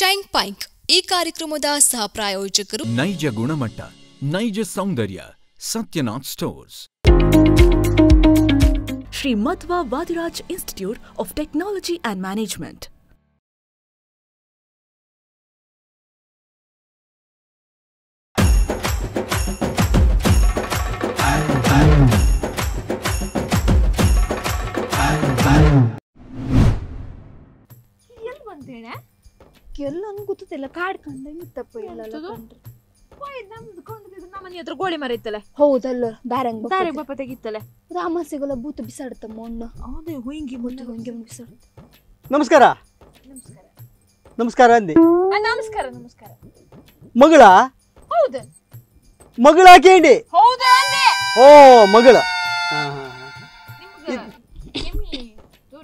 Tank ಪೈಂಕ್ ಈ ಕಾರ್ಯಕ್ರಮದ ಸಹ ಪ್ರಾಯೋಜಕರು ನೈಜ ಗುಣಮಟ್ಟ ನೈಜ ಸೌಂದರ್ಯ Satyanath stores Sri Madhva Vadiraj Institute of Technology and Management. ಎಲ್ಲಿ ಬಂದೇನೆ ಎಲ್ಲ ಗೊತ್ತಿಲ್ಲ ಕಾಡ್ ಕಂಡಂಗೆ ತಪ್ಪ ಇಲ್ಲ ಎಂತದು? ನಮ್ದು ಕೊಂಡಿದ್ದು ನಮ್ಮ ಮನೆ ಹತ್ರ ಗೋಳಿ ಮರ ಇತ್ತಲ್ಲ ಹೌದಲ್ಲ ದಾರಂಗ್ ದಾರಿ ಬಾಪ ತೆಗಿತ್ತಲ್ಲ ರಾಮ ಸಿಗಲ್ಲ ಭೂತ ಬಿಸಾಡುತ್ತ ಮಣ್ಣು ಅದೇ ಹೊಂಗಿ ಮುಟ್ಟು ಹಂಗೆ ಬಿಸಾಡುತ್ತ ನಮಸ್ಕಾರ ನಮಸ್ಕಾರ ಅಂದಿ ನಮಸ್ಕಾರ ನಮಸ್ಕಾರ ಮಗಳ ಹೌದು ಮಗಳ ಕೇಂಡಿ ಹೌದು ಅಂದೆ ಓ ಮಗಳ ಹಾ, ಹಾ, ಹಾ. ನಿಮ್ಗ ಕೆಮ್ಮಿ ದೂರ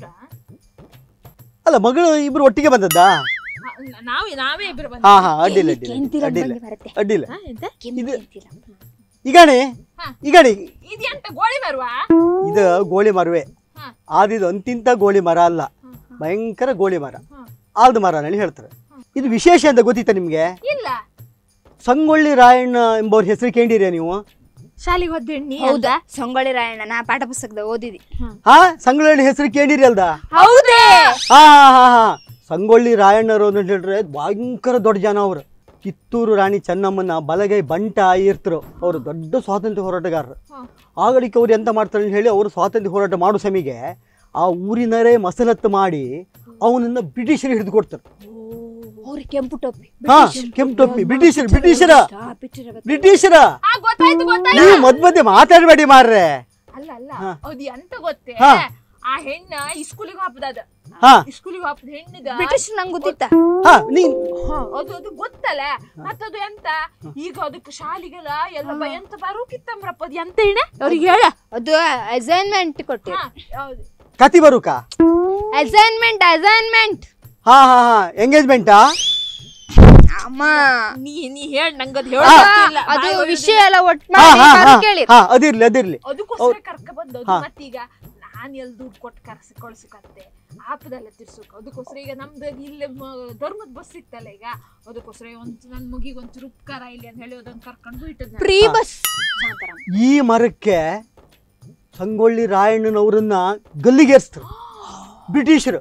ಅಲ್ಲ ಮಗಳು ಇಬ್ರು ಒಟ್ಟಿಗೆ ಬಂದದ್ದಾ ಹಾ, ನ- ನಾವೇ ನಾವೇ ಇಬ್ರು ಬಂದ ಹಾ ಹಾ ಅಡ್ಡಿಲ್ಲ ಅಡ್ಡಿಲ್ಲ ಕೆಂತಿರ ಅಡ್ಡಿಲ್ಲ ಬಂಗೆ ಬರುತ್ತೆ ಅಡ್ಡಿಲ್ಲ ಎಂತ ಇದು ಈಗಾಣಿ ಹಾ. ಈಗಾಣಿ ಇದು ಎಂತ ಗೋಳಿ ಬರುವ ಇದು ಗೋಳಿ ಮರವೇ ಹಾ. ಆದಿದು ಅಂತಿಂತ ಗೋಳಿ ಮರ ಅಲ್ಲ ಭಯಂಕರ ಗೋಳಿ ಮರ ಹಾ. ಆಲ್ದ ಮರ ಹೇಳಿ ಹೇಳ್ತಾರೆ ಇದು ವಿಶೇಷ ಅಂತ ಗೊತ್ತಿತ್ತ ನಿಮ್ಗೆ ಇಲ್ಲ ಸಂಗೊಳ್ಳಿ ರಾಯಣ್ಣ ಎಂಬವ್ರ ಹೆಸರು ಕೇಳಿರಿ ನೀವು ಶಾಲೆಗೆ ಹೋದ್ದೆಣ್ಣಿ ಹೌದಾ ಸಂಗೊಳ್ಳಿ ರಾಯಣ್ಣ ನಾ ಪಾಠ ಪುಸ್ತಕದ ಓದಿದಿ ಹಾ ಸಂಗೊಳ್ಳಿ ಹೆಸರು ಕೇಳಿರಿ ಅಲ್ದ ಹೌದೇ ಹಾ ಹಾ ಹಾ ಹಾ ಸಂಗೊಳ್ಳಿ ರಾಯಣ್ಣರು ಅಂತ ಹೇಳಿದ್ರೆ ಭಯಂಕರ ದೊಡ್ಡ ಜನ ಅವರು ಕಿತ್ತೂರು ರಾಣಿ ಚೆನ್ನಮ್ಮನ ಬಲಗೈ ಬಂಟ ಇರ್ತರು ಅವರು ದೊಡ್ಡ ಸ್ವಾತಂತ್ರ್ಯ ಹೋರಾಟಗಾರರು ಆಗಳಿಕೆ ಅವ್ರು ಎಂತ ಮಾಡ್ತಾರೆ ಅಂತ ಹೇಳಿ ಅವರು ಸ್ವಾತಂತ್ರ್ಯ ಹೋರಾಟ ಮಾಡೋ ಸಮಿಗೆ ಆ ಊರಿನರೇ ಮಸಲತ್ತು ಮಾಡಿ ಅವನನ್ನ ಬ್ರಿಟಿಷರು ಹಿಡಿದು ಕೊಡ್ತಾರೆ ಅವ್ರ ಕೆಂಪು ಟೊಪ್ಪಿ ಹಾ ಕೆಂಪು ಟೊಪ್ಪಿ ಬ್ರಿಟಿಷರು ಬ್ರಿಟಿಷರ ಆ picture ಗೊತ್ತಾ? ಬ್ರಿಟಿಷರ ಹಾ ಗೊತ್ತಾಯ್ತು ಗೊತ್ತಾಯ್ತು ನೀವು ಮದ್ ಮಧ್ಯೆ ಮಾತಾಡಬೇಡಿ ಮಾರ್ರೆ ಅಲ್ಲ ಅಲ್ಲ ಹಾ. ಅದು ಎಂತ ಗೊತ್ತೇ ಹಾ. ಆ ಹೆಣ್ಣ ಇಸ್ಕೂಲಿಗೆ ಹಾಪದ ಹಾ ಇಸ್ಕೂಲಿಗೆ ಹಾಪದ ಹೆಣ್ಣಿದ ಬ್ರಿಟಿಷ್ ನಂಗೆ ಗೊತ್ತಿತ್ತ ಹಾ ನೀ ಅದು ಅದು ಗೊತ್ತಲ್ಲ ಮತ್ತದು ಎಂತ ಈಗ ಅದಕ್ಕೆ ಶಾಲಿಗೆಲ್ಲ ಎಲ್ಲ ಬ- ಎಂತ ಬರೋಕಿತ್ತಂಬ್ರಪ್ಪ ಅದು ಎಂತ ಹೇಳ ಅವ್ರಿಗೆ ಹೇಳ ಅದು ಅಸೈನ್ಮೆಂಟ್ ಕೊಟ್ಟಿರಿ ಹಾ, ಯಾವ್ದು? ಕತಿ ಬರುಕಾ ಅಸೈನ್ಮೆಂಟ್ ಅಸೈನ್ಮೆಂಟ್ ಹಾ ಹಾ ಹಾ ಎಂಗೇಜ್ಮೆಂಟಾ ಅಮ್ಮ ನೀ ನೀ ಹೇಳ ನಂಗದು ಆ, ಹೇಳ ಅದು ವಿಷಯ ಎಲ್ಲ ಒಟ್ಟು ಹಾ ಹಾ ಹಾ ಮಾಡಿ ಕೇಳಿ ಹಾ ಅದಿರ್ಲಿ ಅದಿರ್ಲಿ ಅದಕ್ಕೋಸ್ಕರ ಕರ್ಕ ಬಂದದ್ದು ಹಾ. ಮತ್ತೀಗ ನಾನ್ ಎಲ್ ದುಡ್ಡು ಕೊಟ್ಟು ಕರ್ಸಿ ಕಳ್ಸಕತ್ತೆ ಆಪದೆಲ್ಲ ತಿರ್ಸಕ್ ಅದಕ್ಕೋಸ್ಕರ ಈಗ ನಮ್ದು ಇಲ್ಲಿ ಮ- ಧರ್ಮದ ಬಸ್ ಇತ್ತಲ್ಲ ಈಗ ಅದಕ್ಕೋಸ್ಕರ ಒಂದ್ ನನ್ ಮುಗಿಗೆ ಒಂಚೂರು ಉಪಕಾರ ಇಲ್ಲಿ ಅಂತ ಹೇಳಿ ಅದನ್ನ ಕರ್ಕೊಂಡು ಬಿಟ್ಟದ್ ಫ್ರೀ ಬಸ್ ಶಾಂತಾರಾಮ್ ಈ ಮರಕ್ಕೆ ಸಂಗೊಳ್ಳಿ ರಾಯಣ್ಣನವರನ್ನ ಗಲ್ಲಿಗೇರಿಸ್ತಾರೆ ಬ್ರಿಟಿಷರು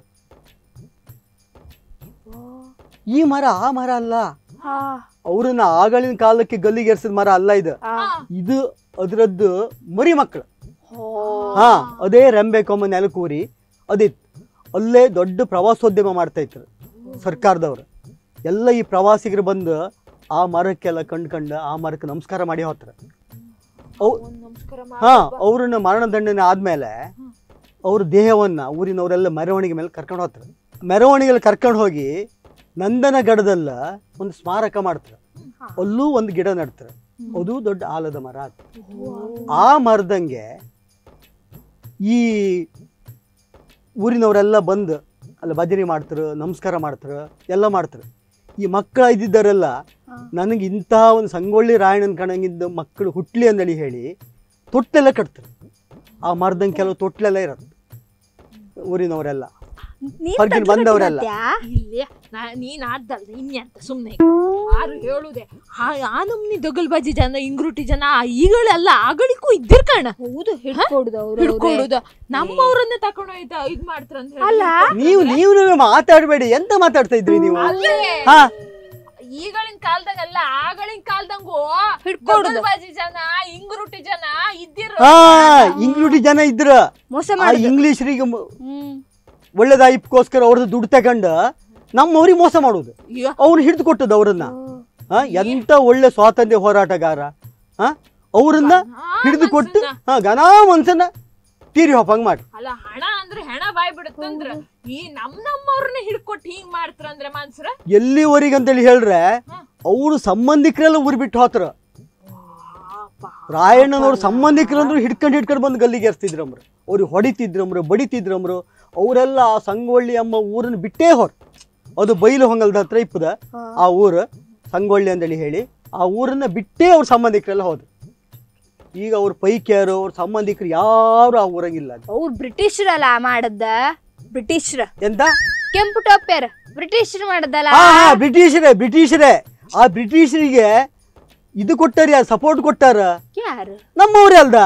ಈ ಮರ ಆ ಮರ ಅಲ್ಲ ಹಾ ಅವ್ರನ್ನ ಆಗಳಿನ ಕಾಲಕ್ಕೆ ಗಲ್ಲಿಗೇರಿಸಿದ ಮರ ಅಲ್ಲ ಇದು ಇದು ಅದರದ್ದು ಮರಿ ಮಕ್ಕಳು ಹಾ ಅದೇ ರೆಂಬೆ ಕೊಮ್ಮ ನೆಲಕೂರಿ ಅದಿತ್ತು ಅಲ್ಲೇ ದೊಡ್ಡ ಪ್ರವಾಸೋದ್ಯಮ ಮಾಡ್ತಾ ಇದ್ರು ಸರ್ಕಾರದವರು ಎಲ್ಲ ಈ ಪ್ರವಾಸಿಗರು ಬಂದು ಆ ಮರಕ್ಕೆಲ್ಲ ಕಂಡ್ಕಂಡು ಆ ಮರಕ್ಕೆ ನಮಸ್ಕಾರ ಮಾಡಿ ಹೋಗ್ತಾರೆ ಅವ್ ನಮಸ್ಕಾರ ಹಾ ಅವ್ರನ್ನ ಮರಣದಂಡನೆ ಆದ್ಮೇಲೆ ಅವ್ರ ದೇಹವನ್ನ ಊರಿನವರೆಲ್ಲ ಮೆರವಣಿಗೆ ಮೇಲೆ ಕರ್ಕೊಂಡು ಹೋಗ್ತಾರೆ ಮೆರವಣಿಗೆಯಲ್ಲಿ ಕರ್ಕೊಂಡು ಹೋಗಿ ನಂದನಗಡದಲ್ಲ ಒಂದು ಸ್ಮಾರಕ ಮಾಡ್ತಾರೆ ಅಲ್ಲೂ ಒಂದು ಗಿಡ ನೆಡ್ತಾರೆ ಅದು ದೊಡ್ಡ ಆಲದ ಮರ ಅದು. ಆ ಮರದಂಗೆ ಈ ಊರಿನವರೆಲ್ಲ ಬಂದು ಅಲ್ಲಿ ಭಜನೆ ಮಾಡ್ತಾರೆ ನಮಸ್ಕಾರ ಮಾಡ್ತಾರೆ ಎಲ್ಲ ಮಾಡ್ತಾರೆ ಈ ಮಕ್ಕಳು ಇದ್ದಿದ್ದಾರೆಲ್ಲ ನನಗೆ ಇಂತಹ ಒಂದು ಸಂಗೊಳ್ಳಿ ರಾಯಣ್ಣನ ಕಣಂಗಿದ್ದ ಮಕ್ಕಳು ಹುಟ್ಲಿ ಅಂದೇಳಿ ಹೇಳಿ ತೊಟ್ಟೆಲ್ಲ ಕಟ್ತಾರೆ ಆ ಮರದಂಗೆ ಕೆಲವು ತೊಟ್ಲೆಲ್ಲ ಇರುತ್ತೆ ಊರಿನವರೆಲ್ಲ ಹೊರಗಿನ ಬಂದವರೆಲ್ಲ ಇಲ್ಲಿ ನಾ- ನೀನ್ ಆದ್ದಲ್ಲ ಇನ್ನೆಂತ ಸುಮ್ನೆ ಯಾರು ಹೇಳುದೆ ಆ ಆ ನಮ್ನಿ ದೊಗಲ್ ಬಾಜಿ ಜನ ಇಂಗ್ರುಟಿ ಜನ ಆ ಈಗಳೆಲ್ಲ ಆಗಳಿಗೂ ಇದ್ದಿರ್ ಕಣ ಹೌದು ಹಿಡ್ಕೊಡುದು ಅವ್ರು ಹಿಡ್ಕೊಳ್ಳುದ ನಮ್ಮವ್ರನ್ನೇ ತಕೊಂಡು ಹೋಯ್ತಾ ಇದ್ ಮಾಡ್ತಾರ ಅಂತ ಹೇಳಿ. ಅಲ್ಲ ನೀವು ನೀವು ನೀವು ಮಾತಾಡಬೇಡಿ ಎಂತ ಮಾತಾಡ್ತಾ ಇದ್ರಿ ನೀವು ಅಲ್ಲೇ ಹಾ ಈಗಳಿನ ಕಾಲದಾಗಲ್ಲ ಆಗಳಿನ ಕಾಲದಂಗು ಹಿಡ್ಕೊಡುದು. ದೊಗಲ್ ಬಾಜಿ ಜನ ಇಂಗ್ರುಟಿ ಜನ ಇದ್ದಿರು ಹಾ ಇಂಗ್ಲಿಷ್ ಜನ ಇದ್ರ ಮೋಸ ಆ ಮಾಡುದು ಇಂಗ್ಲಿಷರಿಗೆ ಮ- ಹ್ಮ್ ಒಳ್ಳೇದಾಯ್ಕೋಸ್ಕರ ಅವ್ರದ್ದು ದುಡ್ಡು ತಗೊಂಡು ನಮ್ಮವ್ರಿಗೆ ಮೋಸ ಮಾಡುದು ಅಯ್ಯೋ. ಅವ್ರು ಹಿಡಿದು ಕೊಟ್ಟದ್ದು ಅವ್ರನ್ನ ಹಾ ಎಂತ ಒಳ್ಳೆ ಸ್ವಾತಂತ್ರ್ಯ ಹೋರಾಟಗಾರ ಹಾ ಅವ್ರನ್ನ ಹಿಡಿದು ಕೊಟ್ಟು ಹಾ ಘನಾ ಮನ್ಸನ್ನ ತೀರಿ ಹೋಪಂಗ್ ಮಾಡಿ ಅಲ್ಲ ಹಣ ಅಂದ್ರೆ ಹೆಣ ಬಾಯ್ ಬಿಡುತ್ತಂದ್ರ ಈ ನಮ್ ನಮ್ಮವ್ರನ್ನ ಹಿಡ್ಕೊಟ್ಟು ಹಿಂಗ್ ಮಾಡ್ತಾರ ಅಂದ್ರೆ ಮನ್ಸ್ರ ಎಲ್ಲಿವರೆಗೆ ಅಂತೇಳಿ ಹೇಳ್ರೆ ಅವರು ಸಂಬಂಧಿಕರೆಲ್ಲ ಊರು ಬಿಟ್ಟು ಹೋತ್ರ ರಾಯಣ್ಣನವ್ರ ಸಂಬಂಧಿಕರಂದ್ರು ಹಿಡ್ಕೊಂಡು ಹಿಡ್ಕೊಂಡು ಬಂದು ಗಲ್ಲಿಗೆ ಏರ್ಸ್ತಿದ್ರಮ್ರು ಅವ್ರಿಗೆ ಹೊಡಿತಿದ್ರಮ್ರು ಬಡಿತಿದ್ರಮ್ರು ಅವರೆಲ್ಲ ಆ ಸಂಗೊಳ್ಳಿ ಅಮ್ಮ ಊರನ್ನ ಬಿಟ್ಟೇ ಹೋರ್ ಅದು ಬೈಲು ಹೊಂಗಲ್ದ ಹತ್ರ ಇಪ್ಪದ ಆ ಊರು ಸಂಗೊಳ್ಳಿ ಅಂತೇಳಿ ಹೇಳಿ ಆ ಊರನ್ನ ಬಿಟ್ಟೇ ಅವ್ರ ಸಂಬಂಧಿಕರೆಲ್ಲ ಹೋದ್ರು ಈಗ ಅವ್ರ ಪೈಕಿಯರು ಅವ್ರ ಸಂಬಂಧಿಕರು ಯಾರು ಆ ಊರಾಗಿಲ್ಲ ಅವ್ರು ಬ್ರಿಟಿಷ್ರಲ್ಲ ಮಾಡದ್ದ ಬ್ರಿಟಿಷ್ರ ಎಂತ ಕೆಂಪು ಟೋಪ್ಯರ್ ಬ್ರಿಟಿಷರು ಮಾಡದಲ್ಲ ಹಾ ಹಾ ಬ್ರಿಟಿಷರೇ ಬ್ರಿಟಿಷರೇ ಆ ಬ್ರಿಟಿಷರಿಗೆ ಇದು ಕೊಟ್ಟಾರ ಸಪೋರ್ಟ್ ಕೊಟ್ಟಾರ ಯಾರು ನಮ್ಮವ್ರೇ ಅಲ್ದ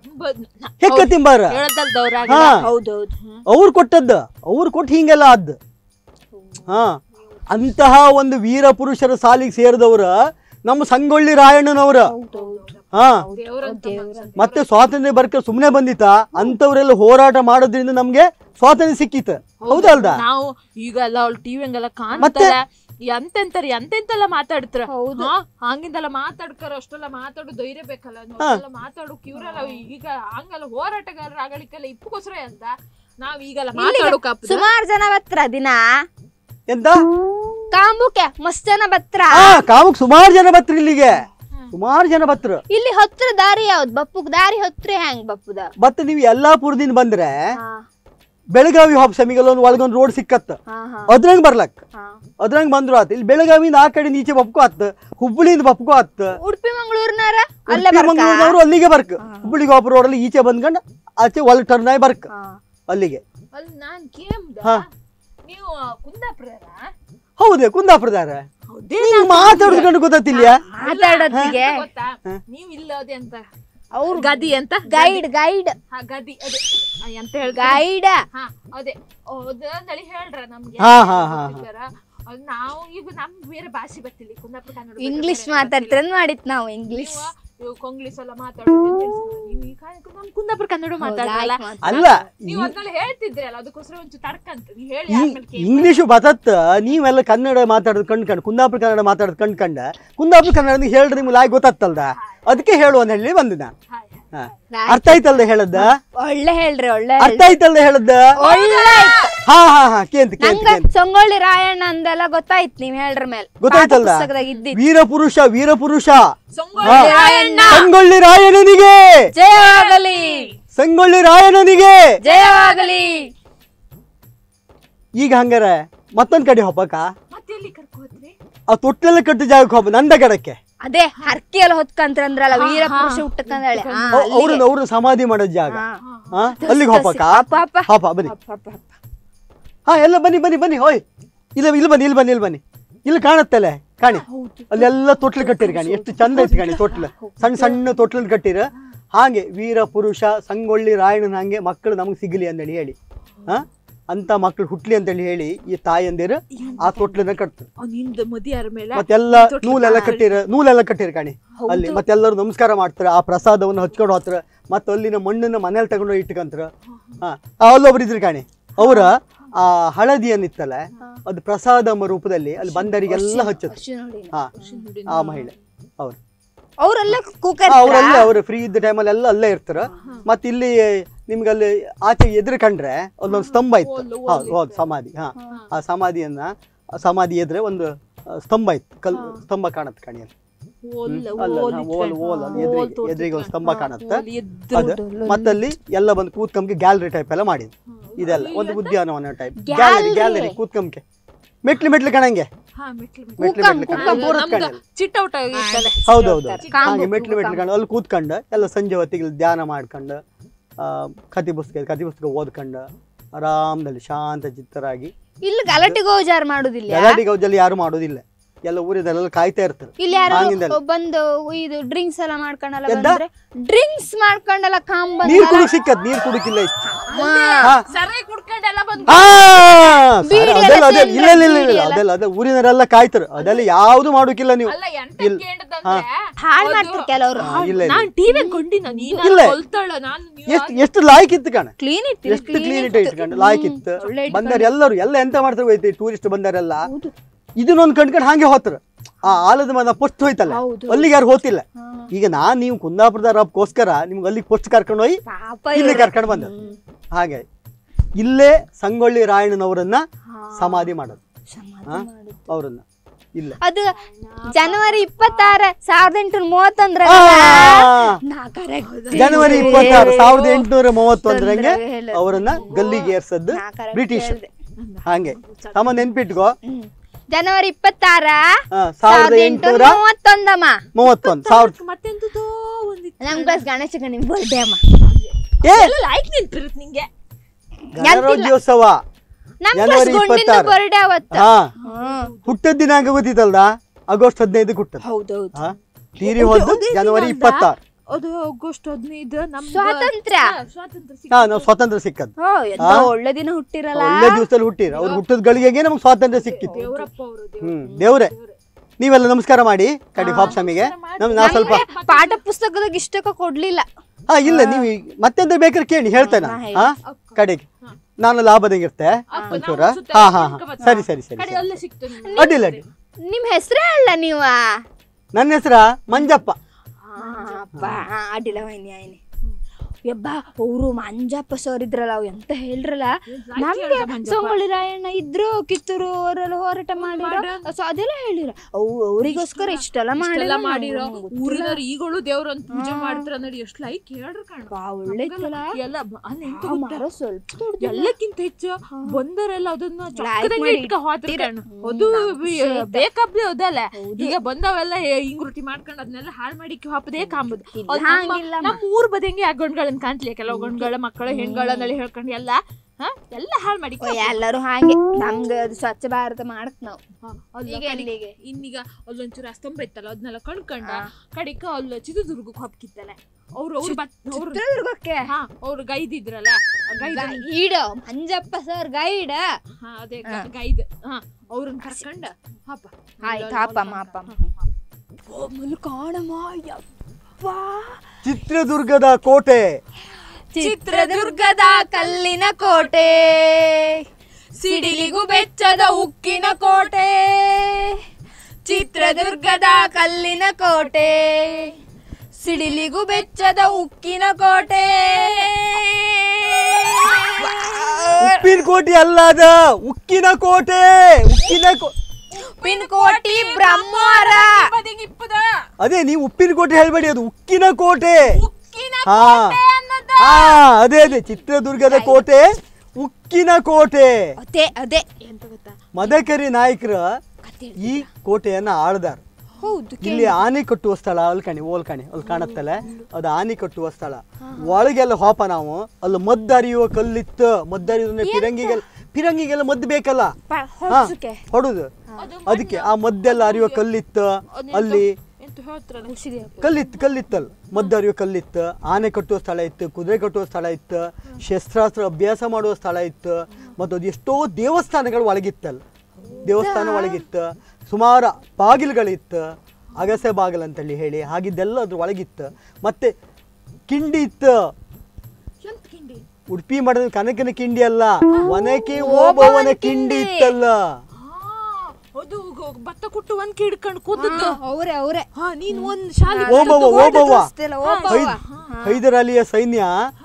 ಹೆಕ್ಕ ತಿಂಬಾರ ಹೇಳದಲ್ದವ್ರಾಗ ಹಾ. ಹೌದೌದು ಅವ್ರು ಕೊಟ್ಟದ್ದ ಅವ್ರು ಕೊಟ್ಟು ಹಿಂಗೆಲ್ಲ ಆದ್ ಹಾ ಅಂತಹ ಒಂದು ವೀರ ಪುರುಷರ ಸಾಲಿಗೆ ಸೇರಿದವ್ರ ನಮ್ಮ ಸಂಗೊಳ್ಳಿ ರಾಯಣ್ಣನವ್ರ ಹಾ ಮತ್ತೆ ಸ್ವಾತಂತ್ರ್ಯ ಬರ್ಕ ಸುಮ್ಮನೆ ಬಂದಿತ್ತ ಅಂತವ್ರೆಲ್ಲ ಹೋರಾಟ ಮಾಡೋದ್ರಿಂದ ನಮ್ಗೆ ಸ್ವಾತಂತ್ರ್ಯ ಸಿಕ್ಕಿತ್ತ ಹೌದಲ್ದ ನಾವು ಈಗ ಎಲ್ಲ ಅವಳು ಟಿವಿ ಹಂಗೆಲ್ಲ ಮತ್ತೆ? ಕಾಣ್ತಾರ ಎಂತೆಂತಾರ ಎಂತೆಂತೆಲ್ಲ ಮಾತಾಡ್ತಾರ ಹಾ ಹಂಗಿಂದೆಲ್ಲ ಮಾತಾಡ್ತಾರ ಅಷ್ಟೆಲ್ಲ ಮಾತಾಡೋ ಧೈರ್ಯ ಬೇಕಲ್ಲ ನಾವೆಲ್ಲ ಮಾತಾಡೋಕ್ ಇವ್ರೆಲ್ಲ ಈಗ ಹಂಗೆಲ್ಲ ಹೋರಾಟಗಾರರ ಆಗಲಿಕ್ಕೆಲ್ಲ ಇಪ್ಪುಗೋಸ್ಕರ ಅಂತ ನಾವ್ ಈಗೆಲ್ಲ ಮಾತಾಡೋಕ್ ಆಪ್ದ. ಸುಮಾರು ಜನ ಬತ್ರ ದಿನ ಎಂತ ಕಾಂಬುಕೆ ಮಸ್ತ್ ಜನ ಬತ್ರ ಹಾ ಕಾಮಕ್ ಸುಮಾರು ಜನ ಬತ್ರು ಇಲ್ಲಿಗೆ ಸುಮಾರು ಜನ ಬತ್ರು ಇಲ್ಲಿ ಹತ್ರ ದಾರಿ ಯಾವ್ದು ಬಪ್ಪುಗ್ ದಾರಿ ಹತ್ರ ಹೆಂಗ್ ಬಪ್ಪುದ ಮತ್ತೆ ನೀವು ಯಲ್ಲಾಪುರದಿಂದ ಬಂದ್ರೆ ಹಾ ಬೆಳಗಾವಿ ಹಾಪ್ ಸಮಿಗೆಲ್ಲ ಒಂದು ಒಳಗೊಂದು ರೋಡ್ ಸಿಕ್ಕತ್ತ ಹಾ ಹಾ ಅದ್ರಂಗ್ ಬರ್ಲಕ್ ಹಾ ಅದ್ರಂಗ್ ಬಂದ್ರು ಆತ್ ಇಲ್ಲಿ ಬೆಳಗಾವಿಯಿಂದ ಆ ಕಡೆ ನೀಚೆ ಬಪ್ಕೋ ಆತ್ ಹುಬ್ಬಳ್ಳಿಯಿಂದ ಬಪ್ಕೋ ಆತ್ ಉಡುಪಿ ಮಂಗಳೂರ್ನಾರ ಅಲ್ಲೇ ಉಡುಪಿ ಬರ್ಕ ಮಂಗಳೂರಿನವ್ರು ಅಲ್ಲಿಗೆ ಬರ್ಕ್ ಹುಬ್ಬಳ್ಳಿ ಗೋಪುರ ರೋಡಲ್ಲಿ ಈಚೆ ಬಂದ್ಕೊಂಡು ಆಚೆ ಒಲ್ ಟರ್ನ್ ಆಗಿ ಬರ್ಕ್ ಹಾ. ಅಲ್ಲಿಗೆ ಅಲ್ಲಿ ನಾನ್ ಕೇಮ್ದ ಹಾ. ನೀವು ಕುಂದಾಪುರರ ಹೌದೇ ಕುಂದಾಪುರದಾರ ಹೌದೇ ನೀವ್ ಮಾತಾಡ್ಕೊಂಡು ಗೊತ್ತಿಲ್ಲ ಮಾತಾಡೋತ್ತಿಗೆ ಗೊತ್ತಾ ನೀವ್ ಇಲ್ಲದೆ ಅಂತ ಅವ್ರ ಗದಿ ಅಂತ ಗೈಡ್ ಗೈಡ್ ಹಾ ಗದಿ ಅದೇ ಆ, ಎಂತ ಹೇಳ್ತಾರೆ ಗೈಡ್ ಹಾ ಅದೇ ಅದಂದಳಿ ಹೇಳ್ರ ನಮ್ಗೆ ಹಾ, ಹಾ, ಹಾ, ಹಾ. ಗೊತ್ತಿದ್ದಾರ? ಅದ್ ನಾವು ಈಗ ನಮ್ ಬೇರೆ ಭಾಷೆ ಬರ್ತಿಲ್ಲ ಕುಂದಾಪುರ ಕನ್ನಡ ಬೇರೆ ಇಂಗ್ಲಿಷ್ ಬೇರೆ ಮಾತಾಡ್ತಾರ ಮಾಡಿತ್ ನಾವು ಗೊತ್ತಿಲ್ಲ. ಇಂಗ್ಲಿಷ್ ನೀವು ಇವ್ ಕೊಂಗ್ಲಿಸ್ ಎಲ್ಲ ಮಾತಾಡೋದು ನೀವು ಈ ಕಾಲಕ್ಕೆ ನಮ್ ಕುಂದಾಪುರ ಕನ್ನಡ ಮಾತಾಡಲ್ಲ ಅಲ್ಲ ನೀವು ಅದನ್ನೆಲ್ಲ ಹೇಳ್ತಿದ್ರಲ್ಲ ಅದಕ್ಕೋಸ್ಕರ ಒಂಚೂರು ತಡ್ಕಂತ ನೀವು ಹೇಳಿ ಈ ಆದ್ಮೇಲೆ ಕೇಳಿ. ಇಂಗ್ಲಿಷು ಬತತ್ತ ನೀವೆಲ್ಲ ಕನ್ನಡ ಮಾತಾಡೋದು ಕಂಡ್ಕಂಡು ಕುಂದಾಪುರ ಕನ್ನಡ ಮಾತಾಡೋದು ಕಂಡ್ಕಂಡ ಕುಂದಾಪುರ ಕನ್ನಡ ಹೇಳ್ರಿ ನಿಮ್ಗೆ ಲಾಯ್ ಗೊತ್ತಾಗ್ತಲ್ದ ಅದಕ್ಕೆ ಹೇಳು ಅಂತ ಹೇಳಿ ಬಂದ ನಾ ಹಾಯ್, ಹಾಯ್. ಹಾ. ಅರ್ಥ ಆಯ್ತಲ್ದ ಹೇಳದ್ದ ಒಳ್ಳೆ ಹೇಳ್ರಿ ಒಳ್ಳೆ ಅರ್ಥ ಆಯ್ತಲ್ದ ಹೇಳದ್ದ ಒಳ್ಳೆ ಆಯ್ತು. ಹಾ ಹಾ ಹಾ ಕೇಂತ ಕೇಂತ ನಂಗ ಕೇಂತ ಸಂಗೊಳ್ಳಿ ರಾಯಣ್ಣ ಅಂದೆಲ್ಲ ಗೊತ್ತಾಯ್ತು ನೀವ್ ಹೇಳ್ರ ಮೇಲೆ ಗೊತ್ತಾಯ್ತಲ್ದ ಪುಸ್ತಕದಾಗ ಇದ್ದಿದ್ ವೀರ ಪುರುಷ ವೀರ ಪುರುಷ ಸಂಗೊಳ್ಳಿ ರಾಯಣ್ಣ ಸಂಗೊಳ್ಳಿ ರಾಯಣ್ಣನಿಗೆ ಜಯವಾಗಲಿ ಸಂಗೊಳ್ಳಿ ರಾಯಣ್ಣನಿಗೆ ಜಯವಾಗಲಿ ಈಗ ಹಂಗಾರ ಮತ್ತೊಂದ್ ಕಡೆ ಹೋಗ್ಬೇಕ ಮತ್ತೆ ಎಲ್ಲಿ ಕರ್ಕೊ ಹೋದ್ರಿ ಆ ತೊಟ್ಲೆಲ್ಲ ಕಟ್ಟು ಜಾಗಕ್ಕೆ ಹೋಗ್ಬೇಕು ನಂದ ಕಡಕ್ಕೆ ಅದೇ ಹರ್ಕಿ ಎಲ್ಲ ಹೊತ್ಕಂದ್ರಂದ್ರಲ್ಲ ವೀರ ಪುರುಷ ಹುಟ್ಟಕಂದೇಳಿ ಅವ್ರನ್ನ ಅವ್ರನ್ನ ಸಮಾಧಿ ಮಾಡೋ ಜಾಗ ಹಾ ಅಲ್ಲಿಗೆ ಹೋಗ್ಬೇಕ ಪಾಪ ಹಾಪ ಬನ್ನಿ ಹಾ ಎಲ್ಲ ಬನ್ನಿ ಬನ್ನಿ ಬನ್ನಿ ಹೋಯ್ ಇಲ್ಲ ಇಲ್ಲಿ ಬನ್ನಿ ಇಲ್ಲಿ ಬನ್ನಿ ಇಲ್ಲಿ ಬನ್ನಿ ಇಲ್ಲಿ ಕಾಣತ್ತಲ್ಲ ಕಾಣಿ ಅಲ್ಲೆಲ್ಲ ತೊಟ್ಲು ಕಟ್ಟಿರಿ ಕಾಣಿ ಎಷ್ಟು ಚಂದ ಐತಿ ಕಾಣಿ ತೊಟ್ಲು ಸಣ್ಣ ಸಣ್ಣ ತೊಟ್ಲನ್ನ ಕಟ್ಟಿರ ಹಾಗೆ ವೀರ ಪುರುಷ ಸಂಗೊಳ್ಳಿ ರಾಯಣ್ಣನ ಹಂಗೆ ಮಕ್ಕಳು ನಮಗೆ ಸಿಗಲಿ ಅಂತೇಳಿ ಹೇಳಿ ಹಾ ಅಂತ ಮಕ್ಕಳು ಹುಟ್ಲಿ ಅಂತೇಳಿ ಹೇಳಿ ಈ ತಾಯಂದಿರು ಆ ತೊಟ್ಲನ್ನ ಕಟ್ತಾರೆ ನಿಂದ ಮದಿಯಾರ ಮೇಲೆ ಮತ್ತೆಲ್ಲ ನೂಲೆಲ್ಲ ಕಟ್ಟಿರ ನೂಲೆಲ್ಲ ಕಟ್ಟಿರ ಕಾಣಿ ಅಲ್ಲಿ ಮತ್ತೆಲ್ಲರೂ ನಮಸ್ಕಾರ ಮಾಡ್ತಾರೆ ಆ ಪ್ರಸಾದವನ್ನು ಹಚ್ಕೊಂಡು ಹೋಗ್ತಾರ ಮತ್ತೆ ಅಲ್ಲಿನ ಮಣ್ಣನ್ನ ಮನೇಲಿ ತಗೊಂಡು ಇಟ್ಕಂತಾರ ಹಾ ಆ, ಅಲ್ಲೊಬ್ರು ಇದ್ರು ಕಾಣಿ ಅವರ ಆ ಹಳದಿ ಏನಿತ್ತಲ್ಲ ಅದು ಪ್ರಸಾದ ಎಂಬ ರೂಪದಲ್ಲಿ ಅಲ್ಲಿ ಬಂದರಿಗೆಲ್ಲ ಹಚ್ಚುತ್ತೆ ಹಾ ಆ ಮಹಿಳೆ ಅವ್ರು ಅವ್ರೆಲ್ಲ ಕುಕ್ಕರ್ ಅವರಲ್ಲೇ ಅವ್ರು ಫ್ರೀ ಇದ್ದ ಟೈಮಲ್ಲಿ ಎಲ್ಲ ಅಲ್ಲೇ ಇರ್ತಾರ ಮತ್ತೆ ಇಲ್ಲಿ ನಿಮ್ಗೆ ಅಲ್ಲಿ ಆಚೆ ಎದುರು ಕಂಡ್ರೆ ಅಲ್ಲೊಂದು ಸ್ತಂಭ ಇತ್ತು ಹೌದು ಹೌದು ಸಮಾಧಿ ಹಾ ಆ ಸಮಾಧಿಯನ್ನ ಆ ಸಮಾಧಿ ಎದುರೆ ಒಂದು ಆ, ಸ್ತಂಭ ಇತ್ತು ಕಲ್ ಸ್ತಂಭ ಕಾಣತ್ತೆ ಕಣಿಯಲ್ಲಿ ಅಲ್ಲ ನಾ ಓಲ್ ಓಲ್ ಅಲ್ಲಿ ಎದುರಿಗೆ ಎದುರಿಗೆ ಒಂದು ಸ್ತಂಭ ಕಾಣತ್ತೆ ಅದು ಮತ್ತಲ್ಲಿ ಎಲ್ಲ ಬಂದು ಕೂತ್ಕಂಗೆ ಗ್ಯಾಲರಿ ಟೈಪ್ ಎಲ್ಲ ಮಾಡಿದ್ರು ಇದೆಲ್ಲ ಒಂದು ಉದ್ಯಾನವನ ಟೈಪ್ ಗ್ಯಾಲರಿ ಗ್ಯಾಲರಿ ಕೂತ್ಕಂಗೆ ಮೆಟ್ಲು ಮೆಟ್ಲು ಕಣಂಗೆ ಹಾ ಮೆಟ್ಲು ಮೆಟ್ಲು. ಮೆಟ್ಲು ಮೆಟ್ಲು ಕಣ ಪೂರತ್ ಕಣ ಚಿಟ್ ಔಟ್ ಆಗಿತ್ತಲ್ಲ ಹೌದೌದು ಹಾಗೆ ಮೆಟ್ಲು ಮೆಟ್ಲು ಕಂಡು ಅಲ್ಲಿ ಕೂತ್ಕೊಂಡು ಎಲ್ಲ ಸಂಜೆ ಹೊತ್ತಿಗೆ ಇಲ್ಲಿ ಧ್ಯಾನ ಮಾಡ್ಕೊಂಡು ಆ, ಕಥೆ ಪುಸ್ತಕ ಕಥೆ ಪುಸ್ತಕ ಓದ್ಕೊಂಡು ಆರಾಮದಲ್ಲಿ ಶಾಂತ ಚಿತ್ತರಾಗಿ ಇಲ್ಲಿ ಗಲಾಟೆ ಗೋಜಾರ್ ಮಾಡುದಿಲ್ಲ ಗಲಾಟೆ ಗೌಜಲ್ಲಿ ಯಾರು ಮಾಡೋದಿಲ್ಲ ಎಲ್ಲ ಊರಿದಲ್ಲೆಲ್ಲ ಕಾಯ್ತಾ ಇರ್ತಾರೆ ಇಲ್ಲಿ ಯಾರು ಹಾಗಿಂದಲ್ಲ. ಬಂದು ಇದು ಡ್ರಿಂಕ್ಸ್ ಎಲ್ಲ ಮಾಡ್ಕೊಂಡೆಲ್ಲ ಎಂತ? ಬಂದ್ರೆ ಡ್ರಿಂಕ್ಸ್ ಮಾಡ್ಕೊಂಡೆಲ್ಲ ಕಾಂಬ ನೀರ್ ಕುಡುಕ್ ಸಿಕ್ಕತ್ ನೀರ್ ಕುಡುಕಿಲ್ಲ ಇಷ್ಟು ಸರಿ ಕುಡ್ಕೊಂಡೆಲ್ಲ ಬಂದು ಆ, ಸರಿ, ಬೀಡಿ ಅದೆಲ್ಲ ಎಲ್ಲ ಅದೇ ಇಲ್ಲ ಇಲ್ಲ ಇಲ್ಲ ಬೀಡಿ ಇಲ್ಲ ಎಲ್ಲ. ಅದೆಲ್ಲ ಅದೇ ಊರಿನವರೆಲ್ಲ ಕಾಯ್ತಾರೆ ಅದೆಲ್ಲ ಯಾವ್ದು ಮಾಡೋಕಿಲ್ಲ ನೀವು ಅಲ್ಲ ಎಂತ ಇಲ್ಲ. ಕೇಂದ್ರದಂದ್ರೆ ಹಾಳ್ ಮಾಡ್ತಾರೆ ಕೆಲವರು ಹಾ, ಇಲ್ಲ ಇಲ್ಲ ನಾನ್ ಟಿವಿ ಕೊಂಡಿನ ನೀನ್ ಇಲ್ಲ. ಕೊಲ್ತಾಳ ನಾನು ನೀವು ಎಷ್ಟು ಎಷ್ಟು ಲಾಯ್ಕ್ ಇತ್ತು ಕಣ ಕ್ಲೀನ್ ಇತ್ತು ಎಷ್ಟು ಕ್ಲೀನ್ ಇಟ್ಟು ಇಟ್ಕೊಂಡು ಲಾಯ್ಕ್ ಇತ್ತು ಬಂದಾರ ಎಲ್ಲರೂ ಎಲ್ಲ ಎಂತ ಮಾಡ್ತಾರೆ ಹೋಯ್ತು ಟೂರಿಸ್ಟ್ ಬಂದಾರೆಲ್ಲ ಇದನ್ನೊಂದು ಕಂಡ್ಕೊಂಡು ಹಾಗೆ ಹೋತ್ರ ಆ ಆಲದ ಮನ ಪೋಸ್ಟ್ ಹೋಯ್ತಲ್ಲ ಅಲ್ಲಿಗೆ ಯಾರು ಹೋತಿಲ್ಲ ಈಗ ನಾನ್ ನೀವು ಕುಂದಾಪುರದ ರಬ್ಗೋಸ್ಕರ ನಿಮ್ಗೆ ಅಲ್ಲಿಗೆ ಪೋಸ್ಟ್ ಕರ್ಕೊಂಡು ಹೋಗಿ ಪಾಪ ಇಲ್ಲಿ ಕರ್ಕೊಂಡು ಬಂದ ಹಾಗೆ ಇಲ್ಲೇ ಸಂಗೊಳ್ಳಿ ರಾಯಣ್ಣನವರನ್ನ ಸಮಾಧಿ ಮಾಡೋದು ಹಾ? ಅವ್ರನ್ನ ಇಲ್ಲ ಅದು ಜನವರಿ ಇಪ್ಪತ್ತಾರ ಸಾವಿರದ ಎಂಟುನೂರ ಮೂವತ್ತೊಂದ್ರ ನಾ ಕರೆಕ್ಟ್ ಜನವರಿ ಇಪ್ಪತ್ತಾರು ಸಾವಿರದ ಎಂಟುನೂರ ಮೂವತ್ತೊಂದರಂಗೆ ತೊಂದ್ರೆ ಹೇಳು. ಅವರನ್ನ ಗಲ್ಲಿಗೆ ಏರ್ಸದ್ದು ನಾ correct ಬ್ರಿಟಿಷ್ ಹೇಳ್ದೆ. ಹಾಗೆ ತಮ್ಮ ನೆನ್ಪಿಟ್ಕೋ ಜನವರಿ ಇಪ್ಪತ್ತಾರ ಹಾ, ಸಾವಿರದ ಸಾವಿರದ ಎಂಟುನೂರ ಎಂಟುನೂರ ಮೂವತ್ತೊಂದಮ್ಮ ಮೂವತ್ತೊಂದು ಸಾವಿರದ ಮತ್ತೆಂತದೋ ಒಂದಿತ್ತು ನಮ್ ಕ್ಲಾಸ್ ಗಣೇಶ ನಿಮ್ ಬರ್ಡೇ ಅಮ್ಮ ಏ ಲೈಕ್ ನಿಂತಿರುತ್ ನಿಂಗೆ ಗಣರಾಜ್ಯೋತ್ಸವ ನಮ್ ಜನವರಿ ಗಂಡಿಂದು ಇಪ್ಪತ್ತಾರು ಬರ್ಡೇ ಅವತ್ತ ಹಾ ಹುಟ್ಟದ ದಿನಾಂಕ ಗೊತ್ತಿತ್ತಲ್ದ ಆಗಸ್ಟ್ ಹದಿನೈದಕ್ಕೆ ಹುಟ್ಟದ ಹೌದೌದು ಹಾ ತೀರಿ ಹೋದ್ದು ಜನವರಿ ಇಪ್ಪತ್ತಾರು ಅದು ಆಗಸ್ಟ್ ಹದಿನೈದು ನಮ್ ಸ್ವಾತಂತ್ರ್ಯ ಸ್ವಾತಂತ್ರ್ಯ ಹಾ ನಾವು ಸ್ವಾತಂತ್ರ್ಯ ಸಿಕ್ಕದ್ ಹೋ ಎಂತ ಒಳ್ಳೆ ದಿನ ಹುಟ್ಟಿರಲ್ಲ ಒಳ್ಳೆ ದಿವಸದಲ್ಲಿ ಹುಟ್ಟಿರ ಅವ್ರು ಹುಟ್ಟದ ಗಳಿಗೆಗೆ ನಮ್ಗೆ ಸ್ವಾತಂತ್ರ್ಯ ಸಿಕ್ಕಿತ್ತು ದೇವರಪ್ಪ ಅವರು ಹ್ಮ್ ದೇವ್ರೆ ನೀವೆಲ್ಲ ನಮಸ್ಕಾರ ಮಾಡಿ ಕಡಿ ಪಾಪ್ ಸ್ವಾಮಿಗೆ ನಮ್ ನಾ ಸ್ವಲ್ಪ ಪಾಠ ಪುಸ್ತಕದಾಗ ಇಷ್ಟಕ್ಕ ಕೊಡ್ಲಿಲ್ಲ ಹಾ ಇಲ್ಲ ನೀವು ಮತ್ತೆಂತ ಬೇಕಾದ್ರೆ ಕೇಳಿ ಹೇಳ್ತೇನೆ ಹಾ ಕಡೆಗೆ ನಾನು ಲಾಭದಂಗಿರ್ತೆ ಒಂಚೂರ ಹಾ ಹಾ ಹಾ ಸರಿ ಸರಿ ಸರಿ ಸರಿ. ಅಲ್ಲೇ ಸಿಕ್ತು ನಿಮ್ಗೆ. ಅಡ್ಡಿಲ್ಲ ಅಡ್ಡಿ ನಿಮ್ ಹೆಸರೇ ಅಲ್ಲ ನೀವ ನನ್ನ ಹೆಸರ ಮಂಜಪ್ಪ ಅಪ್ಪ ಅಡ್ಡಿಲ್ಲ ವೈನಿ ಆಯ್ನಿ ಯಬ್ಬಾ ಅವರು ಮಂಜಪ್ಪ ಸರ್ ಇದ್ರಲ್ಲ ಅವ್ ಎಂತ ಹೇಳ್ರಲ್ಲ ನಮ್ಗೆ ಸೊಂಗೊಳ್ಳಿ ರಾಯಣ್ಣ ಇದ್ರು ಕಿತ್ತೂರು ಅವರೆಲ್ಲ ಹೋರಾಟ ಮಾಡಿರೋ ಸೊ ಅದೆಲ್ಲ ಹೇಳಿರ ಅವು ಅವರಿಗೋಸ್ಕರ ಇಷ್ಟೆಲ್ಲ ಎಲ್ಲ ಮಾಡಿಲ್ಲ ಮಾಡಿರೋ ಊರಿನವ್ರು ಈಗಳು ದೇವ್ರಂತ ಪೂಜೆ ಮಾಡ್ತಾರ ನೋಡಿ ಎಷ್ಟು ಲೈಕ್ ಹೇಳ್ರ ಕಣ ಒಳ್ಳೆ ಇತ್ತಲ್ಲ ಎಲ್ಲ ಬ- ಅಲ್ಲ ಎಂತ ಆ ಗೊತ್ತಾ? ಮರ ಸ್ವಲ್ಪ ದೊಡ್ಡದು. ಎಲ್ಲಕ್ಕಿಂತ ಹೆಚ್ಚು ಬಂದರೆಲ್ಲ ಅದನ್ನ Like ಚೊಕ್ಕದಂಗೆ ಮಾಡಿ ಇಟ್ಕ ಹೋತ್ರ ಇಟ್ಟಿರ. ಕಣ್. ಅದು ಬೇಕಾಬ್ದೆ ಅದಲ್ಲ ಈಗ ಬಂದವೆಲ್ಲ ಹಿಂಗ್ ರೊಟ್ಟಿ ಮಾಡ್ಕೊಂಡು ಅದನ್ನೆಲ್ಲ ಹಾಳು ಮಾಡಿ ಹಾಪದೇ ಕಾಂಬುದು ಇಲ್ಲ, ಅದ್ ನಮ್ಮ- ಹಂಗಿಲ್ಲಮ್ಮ. ನಮ್ಮ ಊರ್ ಬದಿಯಂಗೆ ಆ ಗಂಡ್ಗಳನ್ನ ಕಾಣ್ತಿಲ್ಲ ಕೆಲವು ಗಂಡ್ಗಳ ಮಕ್ಕಳು ಹೆಣ್ಗಳನ್ನೆಲ್ಲ ಹೇಳ್ಕೊಂಡು ಎಲ್ಲ ಹಾ ಎಲ್ಲ ಹಾಳು ಮಾಡಿ ಓ, ಎಲ್ಲರೂ ಹಾಗೆ ನಮ್ಗೆ ಅದು ಸ್ವಚ್ಛ ಭಾರತ ಮಾಡಕ್ ನಾವು ಹಾ, ಅಲ್ಲ ಈಗ ಕಡಿಗೆ- ಎಲ್ಲಿಗೆ? ಇನ್ನೀಗ ಅಲ್ಲೊಂಚೂರು ಅಸ್ತಂಭ ಇತ್ತಲ್ಲ ಅದನ್ನೆಲ್ಲ ಕಣ್ಕಂಡ ಕಡಿಕ ಅಲ್ಲ ಚಿತ್ರದುರ್ಗಕ್ಕೆ ಹೊಪ್ಕಿತ್ತಲ್ಲ ಅವ್ರು ಅವ್ರು ಬತ್ ಅವ್ರು ಚಿತ್ರದುರ್ಗಕ್ಕೆ ಹಾ ಅವ್ರು ಗೈದ್ ಇದ್ರಲ್ಲ guide guide Manjappa sir guide ಹಾ ಅದೇ ಗೈದ್ ಹಾ ಅವ್ರನ್ನ ಕರ್ಕೊಂಡ ಹಾಪ ಆಯ್ತು ಹಾಪಮ್ಮ ಹಾಪಮ್ಮ ಆಮೇಲೆ ಕಾಣಮ್ಮ ಯಪ್ಪ ಚಿತ್ರದುರ್ಗದ ಕೋಟೆ ಚಿತ್ರದುರ್ಗದ ಕಲ್ಲಿನ ಕೋಟೆ ಸಿಡಿಲಿಗೂ ಬೆಚ್ಚದ ಉಕ್ಕಿನ ಕೋಟೆ ಚಿತ್ರದುರ್ಗದ ಕಲ್ಲಿನ ಕೋಟೆ ಸಿಡಿಲಿಗೂ ಬೆಚ್ಚದ ಉಕ್ಕಿನ ಕೋಟೆ ಉಪ್ಪಿನ ಕೋಟೆ ಅಲ್ಲ ಅದ ಉಕ್ಕಿನ ಕೋಟೆ ಉಕ್ಕಿನ ಕೋ ಉಪ್ಪಿನ ಕೋಟಿ ಬ್ರಹ್ಮವರ ಇಪ್ಪದ ಅದೇ ನೀವು ಉಪ್ಪಿನ ಕೋಟೆ ಹೇಳ್ಬೇಡಿ ಅದು ಉಕ್ಕಿನ ಕೋಟೆ ಉಕ್ಕಿನ ಹಾ ಹಾ ಅದೇ ಅದೇ ಚಿತ್ರದುರ್ಗದ ಕೋಟೆ ಉಕ್ಕಿನ ಕೋಟೆ ಅದೇ ಅದೇ ಎಂತ ಗೊತ್ತಾ ಮದಕರಿ ನಾಯಕರ ಈ ಕೋಟೆಯನ್ನ ಆಳ್ದಾರ ಹೌದು ಇಲ್ಲಿ ಆನೆ ಕಟ್ಟುವ ಸ್ಥಳ ಅಲ್ಲಿ ಕಣಿ ಓಲ್ ಕಣಿ ಅಲ್ಲಿ ಕಾಣತ್ತಲ್ಲ ಅದು ಆನೆ ಕಟ್ಟುವ ಸ್ಥಳ ಒಳಗೆಲ್ಲ ಹೋಪ ನಾವು ಅಲ್ಲಿ ಮದ್ದರಿಯುವ ಕಲ್ಲಿತ್ತು ಮದ್ದರಿಯುವ ಪಿರಂಗಿಗೆಲ್ಲ ಪಿರಂಗಿಗೆಲ್ಲ ಮದ್ದು ಬೇಕಲ್ಲ ಪ- ಹಾ ಹೊಡ್ಸಕ್ಕೆ. ಹೊಡುದು ಅದಕ್ಕೆ ಆ ಮದ್ದೆಲ್ಲ ಅರಿಯುವ ಕಲ್ಲಿತ್ತು ಅಲ್ಲಿ ಎಂತ ಹೇಳ್ತಾರಲ್ಲ ಕಲ್ಲಿತ್ತು ಕಲ್ಲಿತ್ತಲ್ಲ ಮದ್ದರಿಯುವ ಕಲ್ಲಿತ್ತು ಆನೆ ಕಟ್ಟುವ ಸ್ಥಳ ಇತ್ತು ಕುದುರೆ ಕಟ್ಟುವ ಸ್ಥಳ ಇತ್ತು ಶಸ್ತ್ರಾಸ್ತ್ರ ಅಭ್ಯಾಸ ಮಾಡುವ ಸ್ಥಳ ಇತ್ತು ಮತ್ತು ಅದು ಎಷ್ಟೋ ದೇವಸ್ಥಾನಗಳು ಒಳಗಿತ್ತಲ್ಲ ದೇವಸ್ಥಾನ ಒಳಗಿತ್ತು ಸುಮಾರು ಬಾಗಿಲುಗಳಿತ್ತು ಅಗಸೆ ಬಾಗಿಲು ಅಂತೇಳಿ ಹೇಳಿ ಹಾಗಿದ್ದೆಲ್ಲ ಅದ್ರ ಒಳಗಿತ್ತು ಮತ್ತೆ ಕಿಂಡಿ ಇತ್ತು ಎಂತ ಕಿಂಡಿ ಉಡುಪಿ ಮಠದ ಕನಕನ ಕಿಂಡಿ ಅಲ್ಲ ಒನಕೆ ಓಬವ್ವನ ಕಿಂಡಿ ಇತ್ತಲ್ಲ ಹಾ ಅದು ಗ- ಭತ್ತ ಕೊಟ್ಟು ಒಂದ್ ಕಿಡ್ಕೊಂಡು ಕೂದದ್ದು ಅವ್ರೆ ಅವ್ರೆ ಹಾ ನೀನ್ ಒಂದ್ ಶಾಲೆ ಓಬವ್ವ ಓಬವ್ವ ತೋರಿಸ್ತಿಲ್ಲ, ಓಬವ್ವ. ಹೈದ್- ಹೈದರಾಲಿಯ ಸೈನ್ಯ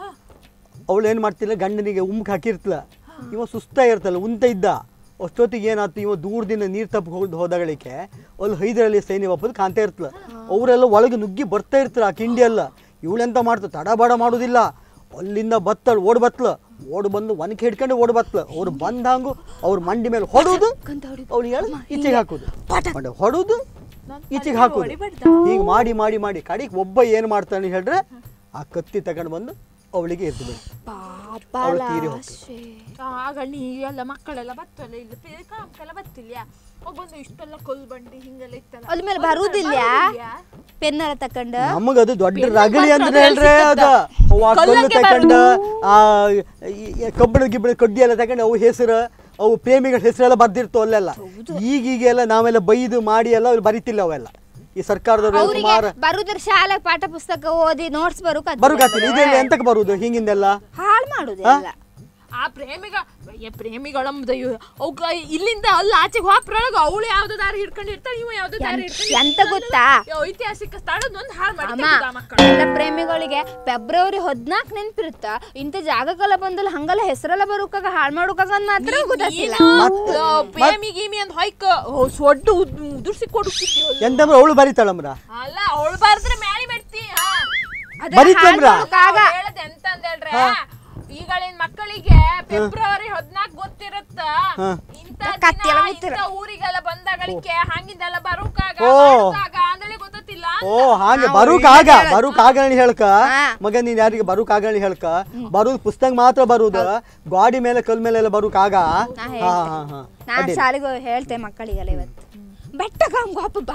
ಅವಳು ಏನು ಮಾಡ್ತಿಲ್ಲ ಗಂಡನಿಗೆ ಉಮ್ಕ್ ಹಾಕಿರ್ತಲ ಇವ ಸುಸ್ತ ಇರ್ತಲ್ಲ ಉಂತ ಇದ್ದ ಅಷ್ಟೊತ್ತಿಗೆ ಏನಾಯ್ತು ಇವ ದೂರದಿಂದ ನೀರು ತಪ್ಪ ಹೋದ್ ಹೋದಗಳಿಕೆ ಅಲ್ಲಿ ಹೈದರಾಲಿಯ ಸೈನ್ಯ ವಾಪಸ್ ಕಾಣ್ತಾ ಇರ್ತಲ ಅವರೆಲ್ಲ ಒಳಗೆ ನುಗ್ಗಿ ಬರ್ತಾ ಇರ್ತಾರ ಆ ಕಿಂಡಿ ಎಲ್ಲ ಇವಳೆಂತ ಮಾಡ್ತ ತಡಬಾಡ ಮಾಡೋದಿಲ್ಲ ಅಲ್ಲಿಂದ ಬತ್ತಳು ಓಡ್ ಬತ್ಲ ಓಡ್ ಬಂದು ಒನಕೆ ಹಿಡ್ಕೊಂಡು ಓಡ್ ಬತ್ಲ ಅವ್ರು ಬಂದಂಗು ಅವ್ರ ಮಂಡಿ ಮೇಲೆ ಹೊಡೋದು ಅವ್ಳಿಗೆ ಹೇಳಿ ಈಚೆಗೆ ಹಾಕೋದು ಮಂಡೆ ಹೊಡೋದು ಈಚೆಗೆ ಹಾಕೋದು ಹೀಗೆ ಮಾಡಿ ಮಾಡಿ ಮಾಡಿ ಕಡೆಗೆ ಒಬ್ಬ ಏನು ಮಾಡ್ತಾನೆ ಹೇಳಿದ್ರೆ ಆ ಕತ್ತಿ ತಗೊಂಡು ಬಂದು ಅವಳಿಗೆ ಎದ್ದು ಬಿಡು ಪಾಪ ಅವಳು ತೀರಿ ಹೋಗ್ತದೆ ಆಗ ನೀ ಎಲ್ಲ ಮಕ್ಕಳೆಲ್ಲ ಬತ್ತಲ್ಲ ಇಲ್ಲಿ ಪೇ- ಕಾಮಕ್ಕೆಲ್ಲ ಬತ್ತಿಲ್ಲ ಅವ್ ಬಂದು ಇಷ್ಟೆಲ್ಲ ಕೊಲ್ ಬಂಡಿ ಹಿಂಗೆಲ್ಲ ಇತ್ತಲ್ಲ ಅದ್ರ ಮೇಲೆ ಬರುದಿಲ್ಲ ಪೆನ್ನರ ತಕೊಂಡ ನಮಗದು ದೊಡ್ಡ ರಗಳಿ ಅಂದ್ರೆ ಹೇಳ್ರೆ ಅದ ಅವು ಆ ಕಲ್ಲು ತಕೊಂಡ ಆ ಈ- ಈ ಕಬ್ಬಣ ಗಿಬ್ಬಣ ಕಡ್ಡಿ ಎಲ್ಲ ತಗೊಂಡು ಅವು ಹೆಸರು ಅವು ಪ್ರೇಮಿಗಳ ಹೆಸರೆಲ್ಲ ಬರ್ದಿರ್ತೋ ಅಲ್ಲೆಲ್ಲ ಈಗೀಗೆಲ್ಲ ನಾವೆಲ್ಲ ಬೈದು ಮಾಡಿ ಎಲ್ಲ ಅವ್ರು ಬರಿತಿಲ್ಲ ಅವೆಲ್ಲ ಈ ಸರ್ಕಾರದವ್ರು ಅವ್ರಿಗೆ ಸುಮಾರು ಬರುದ್ರ ಶಾಲೆ ಪಾಠ ಪುಸ್ತಕ ಓದಿ ನೋಟ್ಸ್ ಬರುಕ ಬರುಗಾತಿಲ್ಲ ಇದೆಲ್ಲ ಎಂತಕ್ಕೆ ಬರುದು ಹಿಂಗಿಂದೆಲ್ಲ ಹಾಳು ಮಾಡುದಿಲ್ಲ ಆ ಪ್ರೇಮಿಗ ಏ ಪ್ರೇಮಿಗಳಂಬುದ ಅವ್ಕ ಇಲ್ಲಿಂದ ಅಲ್ಲಿ ಆಚೆಗೆ ಹೋಪ್ರೊಳಗ ಅವಳು ಯಾವ್ದು ದಾರಿ ಹಿಡ್ಕೊಂಡು ಇರ್ತಾಳೆ ಇವ ಯಾವ್ದು ದಾರಿ ಹಿಡ್ಕೊಂಡು ಎಂತ ಗೊತ್ತಾ ಐತಿಹಾಸಿಕ ಸ್ಥಳದೊಂದು ಹಾಳು ಮಾಡಿ ಅಮ್ಮ ತೆಗ್ದ ಆ ಮಕ್ಕಳು ಎಲ್ಲ ಪ್ರೇಮಿಗಳಿಗೆ ಫೆಬ್ರವರಿ ಹದ್ನಾಲ್ಕು ನೆನ್ಪಿರುತ್ತ ಇಂಥ ಜಾಗಕ್ಕೆಲ್ಲ ಬಂದಲ್ಲ ಹಂಗೆಲ್ಲ ಹೆಸರೆಲ್ಲ ಬರುಕಾಗ ಹಾಳು ಮಾಡೋಕಾಗ ಅಂತ ಮಾತ್ರ ಗೊತ್ತಾಗ್ತಿಲ್ಲ ಪ್ರೇಮಿ ಗೀಮಿ ಅಂತ ಹೊಯ್ಕ ಸೊಡ್ಡು ಉದುರ್ಸಿ ಕೊಡುತ್ತಿದ್ದಿ ಎಂತಂದ್ರೆ ಅವಳು ಬರಿತಾಳಮ್ರ ಅಲ್ಲ ಅವಳು ಬರ್ದ್ರೆ ಮ್ಯಾಲಿ ಮಾಡ್ತಿ ಬರಿತಂದ್ರ ಹೇಳದ್ ಎಂತ ಅಂದೇಳ್ರೆ ಈಗಳಿನ ಮಕ್ಕಳಿಗೆ ಫೆಬ್ರವರಿ ಹದ್ನಾಲ್ಕು ಗೊತ್ತಿರುತ್ತ ಇಂತ ಕತ್ತಿ ಎಲ್ಲ ಬಿತ್ತಿರ ಇಂಥ ಊರಿಗೆಲ್ಲ ಬಂದಾಗಳಿಕೆ ಹಂಗಿಂದೆಲ್ಲ ಬರುಕಾಗ ಓ. ಮಾಡುಕಾಗ ಅಂದಳಿ ಗೊತ್ತಿಲ್ಲ ಓ ಹಾಗೆ ಬರುಕ್ ಆಗ ಬರುಕ್ ಆಗಣಿ ಹೇಳ್ಕ ಮಗ ನೀನ್ ಯಾರಿಗೆ ಬರುಕ್ ಆಗಣಿ ಹೇಳ್ಕ ಬರುದ್ ಪುಸ್ತಕ ಮಾತ್ರ ಬರುದು ಗಾಡಿ ಮೇಲೆ ಕಲ್ ಮೇಲೆ ಎಲ್ಲ ಬರುಕ್ ಆಗ ಹಾ ಹಾ ಹಾ ನಾನು ಶಾಲೆಗೆ ಹೋಗಿ ಹೇಳ್ತೆ ಮಕ್ಕಳಿಗೆಲ್ಲ ಇವತ್ತು ಬೆಟ್ಟ ಕಾಮ್ಗೋ ಅಪ್ಪ ಬಾ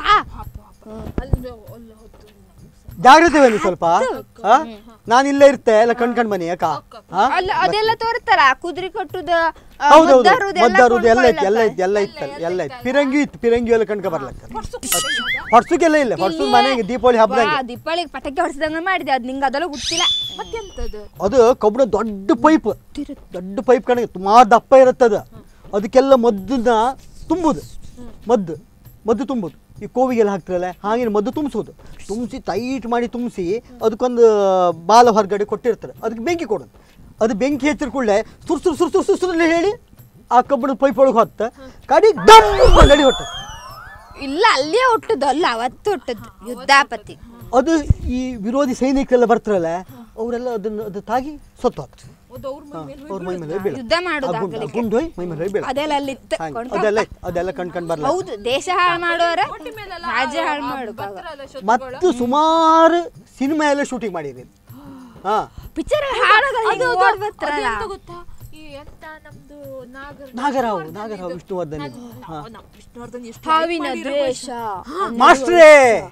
ಜಾಗ್ರತೆ ಬನ್ನಿ ಸ್ವಲ್ಪ ಹಾ ನಾನು ಇಲ್ಲೇ ಇರ್ತೆ ಎಲ್ಲ ಕಣ್ಕಂಡ್ ಬನ್ನಿ ಅಕ್ಕ ಹಾ ಅಲ್ಲ ಅದೆಲ್ಲ ತೋರ್ತಾರ ಕುದುರೆ ಕಟ್ಟುದ ಹೌದೌದು ಮದ್ದಾರುದು ಎಲ್ಲ ಇತ್ತು ಎಲ್ಲ ಇತ್ತು ಎಲ್ಲ ಇತ್ತು ಎಲ್ಲ ಇತ್ತು ಪಿರಂಗಿ ಇತ್ತು ಪಿರಂಗಿ ಎಲ್ಲ ಕಣ್ಕ ಬರ್ಲಕ್ಕ ಹೊಡ್ಸಕ್ಕೆಲ್ಲ ಇಲ್ಲ ಹೊಡ್ಸದ್ ಮನೆಗೆ ದೀಪಾವಳಿ ಹಬ್ಬದಂಗೆ ದೀಪಾವಳಿಗೆ ಪಟಾಕಿ ಹೊಡ್ಸದಂಗ ಮಾಡಿದೆ ಅದ್ ನಿಂಗೆ ಅದೆಲ್ಲ ಗೊತ್ತಿಲ್ಲ ಮತ್ತೆಂತದು ಅದು ಕಬ್ಬಿಣ ದೊಡ್ಡ ಪೈಪ್ ದೊಡ್ಡ ಪೈಪ್ ಕಣಗೆ ತುಂಬಾ ದಪ್ಪ ಇರುತ್ತದ ಅದಕ್ಕೆಲ್ಲ ಮದ್ದನ್ನ ತುಂಬುದು ಮದ್ದು ಮದ್ದು ತುಂಬುದು ಈ ಕೋವಿಗೆಲ್ಲ ಹಾಕ್ತಿರಲ್ಲ ಹಾಗೆ ಮದ್ದು ತುಂಬಿಸೋದು ತುಂಬಿಸಿ ಟೈಟ್ ಮಾಡಿ ತುಂಬಿಸಿ ಅದಕ್ಕೊಂದು ಬಾಲ ಹೊರಗಡೆ ಕೊಟ್ಟಿರ್ತಾರೆ ಅದಕ್ಕೆ ಬೆಂಕಿ ಕೊಡೋದು ಅದು ಬೆಂಕಿ ಹಚ್ಚಿದ ಕೂಡಲೇ ಸುರ್ ಸುರ್ ಸುರ್ ಸುರ್ ಸುರ್ ಸುರ್ ಹೇಳಿ ಆ ಕಬ್ಬಿಣದ ಪೈಪ್ ಒಳಗೆ ಹೊತ್ತ ಕಡಿ ಡಮ್ ನಡಿ ಹೊಟ್ಟ ಇಲ್ಲ ಅಲ್ಲೇ ಹುಟ್ಟದ್ದು ಅಲ್ಲ ಅವತ್ತು ಹುಟ್ಟದ್ದು ಯುದ್ಧಾಪತಿ ಅದು ಈ ವಿರೋಧಿ ಸೈನಿಕರೆಲ್ಲ ಬರ್ತಾರಲ್ಲ ಅವರೆಲ್ಲ ಅದನ್ನ ಅದು ತಾಗಿ ಸತ್ತು ಹೋಗ್ತಾರೆ ಅವ್ರ ಮೈ ಮೇಲೆ ಬೀಳ ಯುದ್ಧ ಮಾಡೋದು ಆ ಗುಂಡು- ಆ ಆಗಲಿಕ್ಕೆ. ಗುಂಡು ಹೋಯ್ ಮೈ ಮೇಲೆ ಬೀಳ ಅದೆಲ್ಲ ಅಲ್ಲಿ ಇತ್ತು ಹಾಗೆ. ಕೊಂಡ್ಕೊಂಡ್ ಅದೆಲ್ಲ ಬಾ. ಇತ್ತು. ಅದೆಲ್ಲ ಕಣ್ಕಂಡ್ ಬರ್ಲ ಹೌದು ದೇಶ ಹಾಳು ಮಾಡೋರ ರಾಜ್ಯ ಹಾಳು ಮಾಡೋದು ಮತ್ತು ಸುಮಾರು ಸಿನಿಮಾ ಎಲ್ಲ ಶೂಟಿಂಗ್ ಮಾಡಿರಿ ಹಾ ಪಿಕ್ಚರ್ ಹಾಳಾಗಲ್ಲ ಅದು ಈಗ ಓಡ್ ಬರ್ತಾರಲ್ಲ ಅದೆಂತ ಗೊತ್ತಾ ಈ ಎಂತ ನಮ್ದು ನಾಗರ ನಾಗರಾವ್ ನಾಗರಾವ್ ವಿಷ್ಣುವರ್ಧನ್ ಇದು. ಹಾ. ನಮ್ಮ ವಿಷ್ಣುವರ್ಧನ್ ಎಷ್ಟು ಹಾವಿನ ದ್ವೇಷ ಮಾಸ್ಟ್ರೇ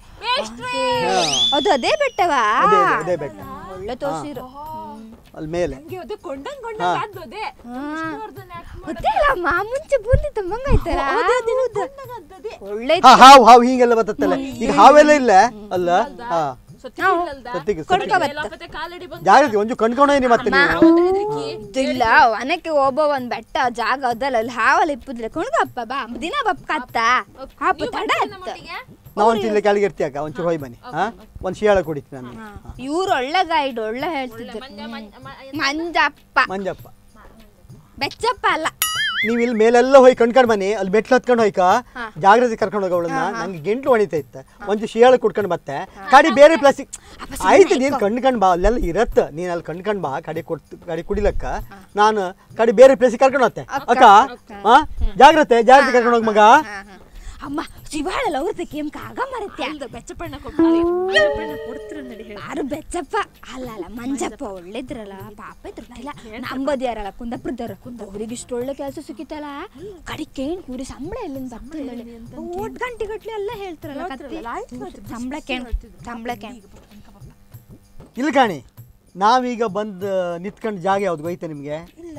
ಅದು ಅದೇ ಬೆಟ್ಟವಾ ಅದೇ ಅದೇ, ಅದೇ ಬೆಟ್ಟ ಒಳ್ಳೆ ತೋರ್ಸಿರು ಅಲ್ಲಿ ಮೇಲೆ ಹಂಗೆ ಅದು ಕೊಂಡಂಗ್ ಕೊಂಡಂಗ್ ಆದ್ದು ಅದೇ ವಿಷ್ಣುವರ್ಧನ್ act ಮಾಡೋದು. ಗೊತ್ತಿಲ್ಲ ಮಾ ಮುಂಚೆ ಬೂಂದಿ ತುಂಬಂಗ ಆಯ್ತಾರ ಒಳ್ಳೆ ಹಾ ಹಾವು ಹಾವು ಹಿಂಗೆಲ್ಲ ಬರ್ತತ್ತಲ್ಲ ಈಗ ಹಾವೆಲ್ಲ ಇಲ್ಲ ಅಲ್ಲ ಹಾ ಸತ್ತಿಗೆ ಇಲ್ಲಲ್ದ? ಸತ್ತಿಗೆ ಕೊಂಡ್ಕೊ ಬತ್ತ. ವೇಲಾಪತ್ತೆ ಕಾಲಡಿ ಬಂದು ಜಾಗ್ರತೆ ಒಂಚು ಕಣ್ಕೊಂಡೇನಿ ಮತ್ತೆ ನೀವು ಇಲ್ಲ ವನಕ್ಕೆ ಒಬ್ಬ ಒಂದ್ ಬೆಟ್ಟ ಜಾಗ ಅದಲ್ಲ ಅಲ್ಲಿ ಹಾವಲ್ಲ ಇಪ್ಪುದ್ರೆ ಕುಣ್ಗಪ್ಪ ಬಾ ದಿನ ಬಪ್ಪ ಕತ್ತ ಹಾಪ ತಡ ಅತ್ತ ನಾವು ಒಂಚೂರು ಇಲ್ಲೇ ಕೆಳಗೆ ಇರ್ತೀಯಕ್ಕ ಒಂಚೂರು ಹೋಯ್ ಬನ್ನಿ ಹಾ ಒಂದು ಶಿಯಾಳ ಕುಡಿತೀನಿ ನಾನು ಇವ್ರು ಒಳ್ಳೆ ಗೈಡ್ ಒಳ್ಳೆ ಹೇಳ್ತಿದ್ರು ಮಂಜಪ್ಪ ಮಂಜಪ್ಪ ಬೆಚ್ಚಪ್ಪ ಅಲ್ಲ ನೀವು ಇಲ್ಲಿ ಮೇಲೆಲ್ಲ ಹೋಗಿ ಕಣ್ಕೊಂಡ್ ಬನ್ನಿ ಅಲ್ಲಿ ಮೆಟ್ಲು ಹತ್ಕೊಂಡು ಹೋಯ್ಕ ಜಾಗ್ರತೆ ಕರ್ಕೊಂಡು ಹೋಗ ಅವಳನ್ನ ನಂಗೆ ಗಂಟ್ಲು ಹೊಣಿತಾ ಇತ್ತು ಒಂದು ಶಿಯಾಳ ಕುಡ್ಕೊಂಡು ಬತ್ತೆ ಕಡಿ ಬೇರೆ ಪ್ಲಾಸ್ಟಿಕ್ ಆಯ್ತು ನೀನು ಕಣ್ಕೊಂಡ್ ಬಾ ಅಲ್ಲೆಲ್ಲ ಇರತ್ತ ನೀನು ಅಲ್ಲಿ ಕಣ್ಕೊಂಡ್ ಬಾ ಕಡಿ ಕೊಡ್ತು ಕಡಿ ಕುಡಿಲಕ್ಕ ನಾನು ಕಡಿ ಬೇರೆ ಪ್ಲೇಸಿಗೆ ಕರ್ಕೊಂಡು ಹೋಗ್ತೆ ಅಕ್ಕ ಹಾ ಜಾಗ್ರತೆ ಜಾಗ್ರತೆ ಕರ್ಕೊಂಡು ಹೋಗ್ ಮಗ ಅಮ್ಮ ಶಿವಾಳಲ್ಲ ಅವ್ರದ್ದು ಕೇಮ್ ಕಾಗ ಮರತ್ಯ ಬೆಚ್ಚಪಣ್ಣ ಕೊಡ್ತಾರೆ ಬೆಚ್ಚಪಣ್ಣ ಕೊಡ್ತೀರ ನಡಿ ಹೇಳಿ ಯಾರು ಬೆಚ್ಚಪ್ಪ ಅಲ್ಲ ಅಲ್ಲ ಮಂಜಪ್ಪ ಒಳ್ಳೆದ್ರಲ್ಲ ಪಾಪ ಇದ್ರಲ್ಲ ಇಲ್ಲ ನಂಬದಿಯಾರಲ್ಲ ಕುಂದಪ್ರದವ್ರು ಅವ್ರಿಗೆ ಇಷ್ಟು ಒಳ್ಳೆ ಕೆಲಸ ಸಿಕ್ಕಿತಲ್ಲ ಕಡಿಕೆ ಏನ್ ಪೂರಿ ಸಂಬಳ ಎಲ್ಲಿಂದ ಬರ್ತದೆ ಓಟ್ ಗಂಟೆ ಗಟ್ಲೆ ಎಲ್ಲ ಹೇಳ್ತಾರಲ್ಲ ಕತ್ತಿ ಸಂಬಳ ಕೇಣ್ ಸಂಬಳ ಕೇಣ್ ಇಲ್ಲಿ ಕಾಣಿ ನಾವೀಗ ಬಂದು ನಿಂತ್ಕೊಂಡು ಜಾಗ ಯಾವ್ದು ಗೊಯ್ತಾ ನಿಮಗೆ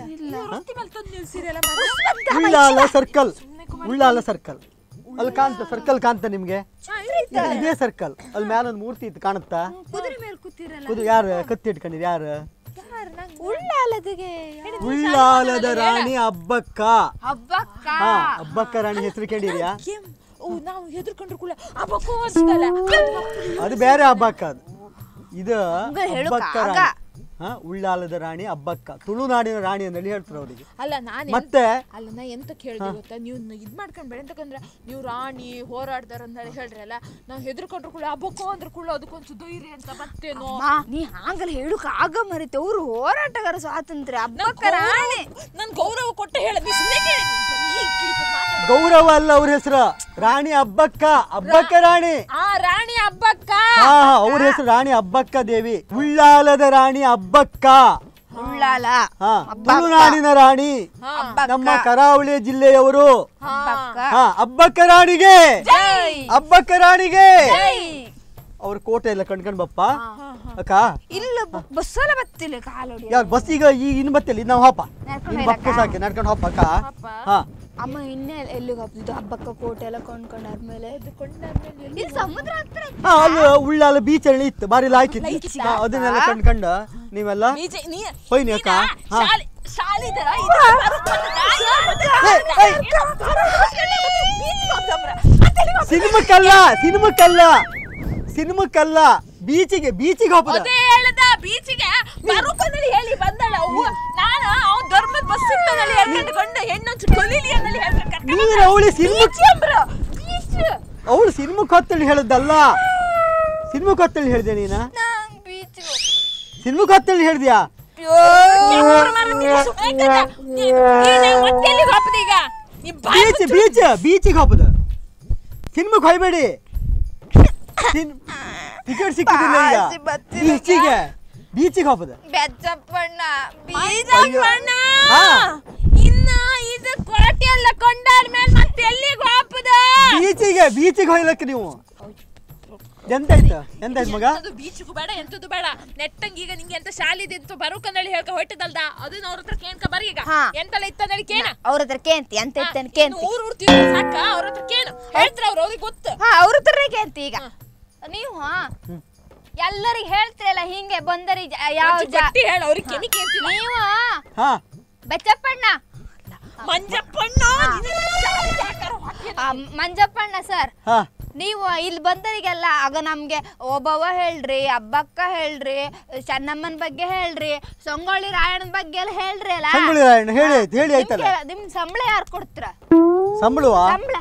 ಉಳ್ಳಾಲ ಸರ್ಕಲ್ ಉಳ್ಳಾಲ ಸರ್ಕಲ್ ಅಲ್ಲಿ ಕಾಣ್ತ ಸರ್ಕಲ್ ಕಾಣ್ತಾ ನಿಮ್ಗೆ ಇದು- ಇದೇ ಸರ್ಕಲ್ ಅಲ್ಲಿ ಮ್ಯಾಲ ಒಂದು ಮೂರ್ತಿ ಇತ್ತು ಕಾಣುತ್ತಾ ಕುದುರೆ ಮೇಲೆ ಕೂತಿರಲ್ಲ ಕುದು ಯಾರು ಕತ್ತಿ ಇಟ್ಕೊಂಡಿರಿ ಯಾರು ಉಳ್ಳಾಲದಿಗೆ ಉಳ್ಳಾಲದ ರಾಣಿ ಹಬ್ಬಕ್ಕ ಹಬ್ಬಕ್ಕ ಹಾ ಹಬ್ಬಕ್ಕ ರಾಣಿ ಹೆಸರು ಕೇಳಿದ್ಯಾ ಓ ನಾವು ಹೆದರ್ಕೊಂಡ್ರು ಕೂಡ ಅಬ್ಬಕ್ಕೂ ಅನ್ಸ್ತಲ್ಲ ಅದು ಬೇರೆ ಹಬ್ಬಕ್ಕ ಅದು ಇದು ಹೇಳು ಹಬ್ಬಕ್ಕ ಕಾಗ. ರಾಣಿ ಹಾ ಉಳ್ಳಾಲದ ರಾಣಿ ಹಬ್ಬಕ್ಕ ತುಳುನಾಡಿನ ರಾಣಿ ಅಂತೇಳಿ ಹೇಳ್ತಾರೆ ಅವರಿಗೆ ಅಲ್ಲ ನಾನು ಮತ್ತೆ ಅಲ್ಲ ನಾ ಎಂತ ಕೇಳಿದೆ ಗೊತ್ತಾ ನೀವು ಇದ್ ಮಾಡ್ಕೊಂಡ್ ಬೇಡ ಅಂತಕಂದ್ರೆ ನೀವು ರಾಣಿ ಹೋರಾಡ್ದಾರ ಅಂತ ಹೇಳ್ರಲ್ಲ ನಾವು ಹೆದರ್ಕೊಂಡ್ರು ಕೂಡ ಹಬ್ಬಕ್ಕೂ ಅಂದ್ರ ಕೂಡ ಅದಕ್ಕೊಂದು ಧೈರ್ಯ ಅಂತ ಮತ್ತೇನೋ ಅಮ್ಮ, ನೀ ಹಾಗಲ್ಲ ಹೇಳುಕ ಆಗ ಮರಿತೆ ಅವ್ರು ಹೋರಾಟಗಾರ ಸ್ವಾತಂತ್ರ್ಯ ಹಬ್ಬಕ್ಕ ರಾಣಿ ನನ್ ಗೌರವ ಕೊಟ್ಟು ಹೇಳ ನೀ ಸುಮ್ನೆ ಕೇಳಿ. ಈ ಕೀಪ್ ಮಾತಾಡು. ಗೌರವ ಅಲ್ಲ ಅವ್ರ ಹೆಸರು ರಾಣಿ ಹಬ್ಬಕ್ಕ ಹಬ್ಬಕ್ಕ ರಾಣಿ ಆ ರಾಣಿ ಹಬ್ಬಕ್ಕ ಹಾ ಹಾ ಅವ್ರ ಹೆಸರು ರಾಣಿ ಹಬ್ಬಕ್ಕ ದೇವಿ ಉಳ್ಳಾಲದ ರಾಣಿ ಹಬ್ಬಕ್ಕ ಉಳ್ಳಾಲ ಹಾ ತುಳುನಾಡಿನ ರಾಣಿ ನಮ್ಮ ಕರಾವಳಿ ಜಿಲ್ಲೆಯವರು ಹಬ್ಬಕ್ಕ ಹಾ ಹಬ್ಬಕ್ಕ ರಾಣಿಗೆ ಹಬ್ಬಕ್ಕ ರಾಣಿಗೆ ಅವ್ರ ಕೋಟೆ ಎಲ್ಲ ಕಣ್ಕೊಂಡ್ ಬಪ್ಪ ಅಕ್ಕ ಇಲ್ಲ ಬ- ಬಸ್ಸಲ್ಲ ಬತ್ತಿಲ್ಲ ಕಾಲೋಡಿ ಯಾರು ಬಸ್ ಈಗ ಈ ಇನ್ ಬತ್ತಿಲ್ಲ ನಾವು ಹಬ್ಬ ಇನ್ ಬಪ್ಪು ಸಾಕೆ ನಡ್ಕೊಂಡು ಹಬ್ಬ ಅಕ್ಕ ಹಾ ಅಮ್ಮ ಇನ್ನೇ ಎಲ್ಲಿಗೆ ಹಬ್ಬದ್ದು ಹಬ್ಬಕ್ಕ ಕೋಟೆ ಎಲ್ಲ ಕೊಂಡ್ಕೊಂಡಾದ್ಮೇಲೆ ಇಲ್ಲಿ ಸಮುದ್ರ ಹತ್ರ ಹಾ ಅಲ್ಲಿ ಉಳ್ಳಾಲ ಬೀಚ್ ಅಲ್ಲಿ ಇತ್ತು ಬಾರಿ ಲಾಯ್ಕಿತ್ತು ಹಾ, ಅದನ್ನೆಲ್ಲ ಕಂಡ್ಕಂಡ ನೀವೆಲ್ಲ ಬೀಜ ನೀ ಹೋಯ್ನಿ ಅಕ್ಕ ಹಾ ಶಾಲೆ ಶಾಲಿದ ಇದು ಸಿನಿಮಕ್ಕಲ್ಲ ಸಿನಿಮಕ್ಕಲ್ಲ ಸಿನಿಮಕ್ಕಲ್ಲ ಬೀಚಿಗೆ ಬೀಚಿಗೆ ಹೋಗ್ಬೋದ ಅದೇ ಹೇಳ್ದ ಬೀಚಿಗೆ ಬರುಕನಲ್ಲಿ ಹೇಳಿ ಬಂದಳ ಅವ್ವ ನಾನು ಅವ್ನ್ ಧರ್ಮದ ಬಸ್ ಇತ್ತನಲ್ಲಿ ಹೇಳ್ಕೊಂಡು ಹೆಣ್ಣೊಂಚು ಕೊಲಿಲಿ ಅನ್ನಲ್ಲಿ ಹೇಳ್ಕೊಂಡು ನೀನು ಅವಳಿ ಸಿನಿಮಾ ಅವಳು ಸಿನಿಮಾಕ್ಕೆ ಹೊತ್ತಲ್ಲಿ ಹೇಳದ್ದಲ್ಲ ಸಿನಿಮಾಕ್ಕೆ ಹೊತ್ತಲ್ಲಿ ಹೇಳ್ದೆ ನೀನ ಸಿನಿಮಾಕ್ಕೆ ಹೊತ್ತಲ್ಲಿ ಹೇಳ್ದ್ಯಾ ಮತ್ತೆ ಎಲ್ಲಿಗೆ ಹೋಗ್ತದೆ ಈಗ ಬೀಚ್ ಬೀಚ್ ಬೀಚಿಗೆ ಹೋಗ್ಬೋದು ಸಿನಿಮಾಗೆ ಹೋಗ್ಬೇಡಿ ಟಿಕೆಟ್ ಸಿಕ್ಕಿದಿಲ್ಲ ಈಗ ಆಸೆ ಬರ್ತಿದೆ. ಬೀಚಿಗೆ ಬೀಚಿಗೆ ಹೋಗ್ಬೋದು ಬೆಚ್ಚಪ್ಪಣ್ಣ ಬೀಜಪ್ಪಣ್ಣ ಹಾ. ಇನ್ನ ಇದು ಕೊರಟೆ ಎಲ್ಲ ಕೊಂಡಾದ್ಮೇಲೆ ಮತ್ತೆ ಎಲ್ಲಿಗೆ ಹೋಗ್ಬೋದ ಬೀಚಿಗೆ ಬೀಚಿಗೆ ಹೋಗ್ಲಕ್ಕೆ ನೀವು ಎಂತಾಯ್ತು ಎಂತಾಯ್ತು ಮಗ ಎಂತದು ಬೀಚ್ಗೂ ಬೇಡ ಎಂತದು ಬೇಡ ನೆಟ್ಟಂಗ ಈಗ ನಿಂಗೆ ಎಂತ ಶಾಲಿದಿತ್ತು ಬರುಕಂದಲ್ಲಿ ಹೇಳ್ಕ ಹೊಟ್ಟದಲ್ದ ಅದನ್ನ ಅವ್ರ ಹತ್ರ ಕೇಳ್ಕ ಬರೀ ಈಗ ಹಾ. ಎಂತೆಲ್ಲ ಇತ್ತಂದೇಳಿ ಕೇಳ ಅವ್ರ ಹತ್ರ ಕೇಂತಿ ಅಂತ ಇತ್ತೇನೆ ಕೇಂತಿ ಊರು ಊರು ತಿರುಗಿ ಸಾಕ ಅವ್ರ ಹತ್ರ ಕೇಳು ಹೇಳ್ತಾರ ಅವ್ರು ಅವ್ರಿಗೆ ಗೊತ್ತು ಹಾ ಅವ್ರ ಹತ್ರನೇ ಕೇಂತಿ ಈಗ ನೀವು ಹಾ ಎಲ್ಲರಿಗೆ ಹೇಳ್ತಿರಲ್ಲ ಹಿಂಗೆ ಬಂದರಿ ಜ- ಯಾವ ಒಂಚೂರು ಜಾ ಗಟ್ಟಿ ಹೇಳು ಅವ್ರಿಗೆ ಕೆನಿ ಕೇಳ್ತೀನಿ ನೀವು ಹಾ ಬೆಚ್ಚಪ್ಪಣ್ಣ ಮಂಜಪ್ಪಣ್ಣ ನಿನಗೆ ಶಾಲೆಗೆ ಯಾಕಾರ ಹೊಟ್ಟೆ ಆ, ಮಂಜಪ್ಪಣ್ಣ ಸರ್ ಹಾ ನೀವು ಇಲ್ಲಿ ಬಂದರಿಗೆಲ್ಲ ಆಗ ನಮ್ಗೆ ಒಬ್ಬವ ಹೇಳ್ರಿ ಅಬ್ಬಕ್ಕ ಹೇಳ್ರಿ ಚೆನ್ನಮ್ಮನ ಬಗ್ಗೆ ಹೇಳ್ರಿ ಸಂಗೊಳ್ಳಿ ರಾಯಣ್ಣನ ಬಗ್ಗೆ ಎಲ್ಲ ಹೇಳ್ರಿ ಅಲ್ಲ ಸಂಗೊಳ್ಳಿ ರಾಯಣ್ಣ ಹೇಳಿ ಆಯ್ತು ಹೇಳಿ ಆಯ್ತಲ್ಲ ನಿಮ್ಗೆ- ನಿಮ್ ಸಂಬಳ ಯಾರು ಕೊಡ್ತೀರ ಸಂಬಳವಾ ಸಂಬಳ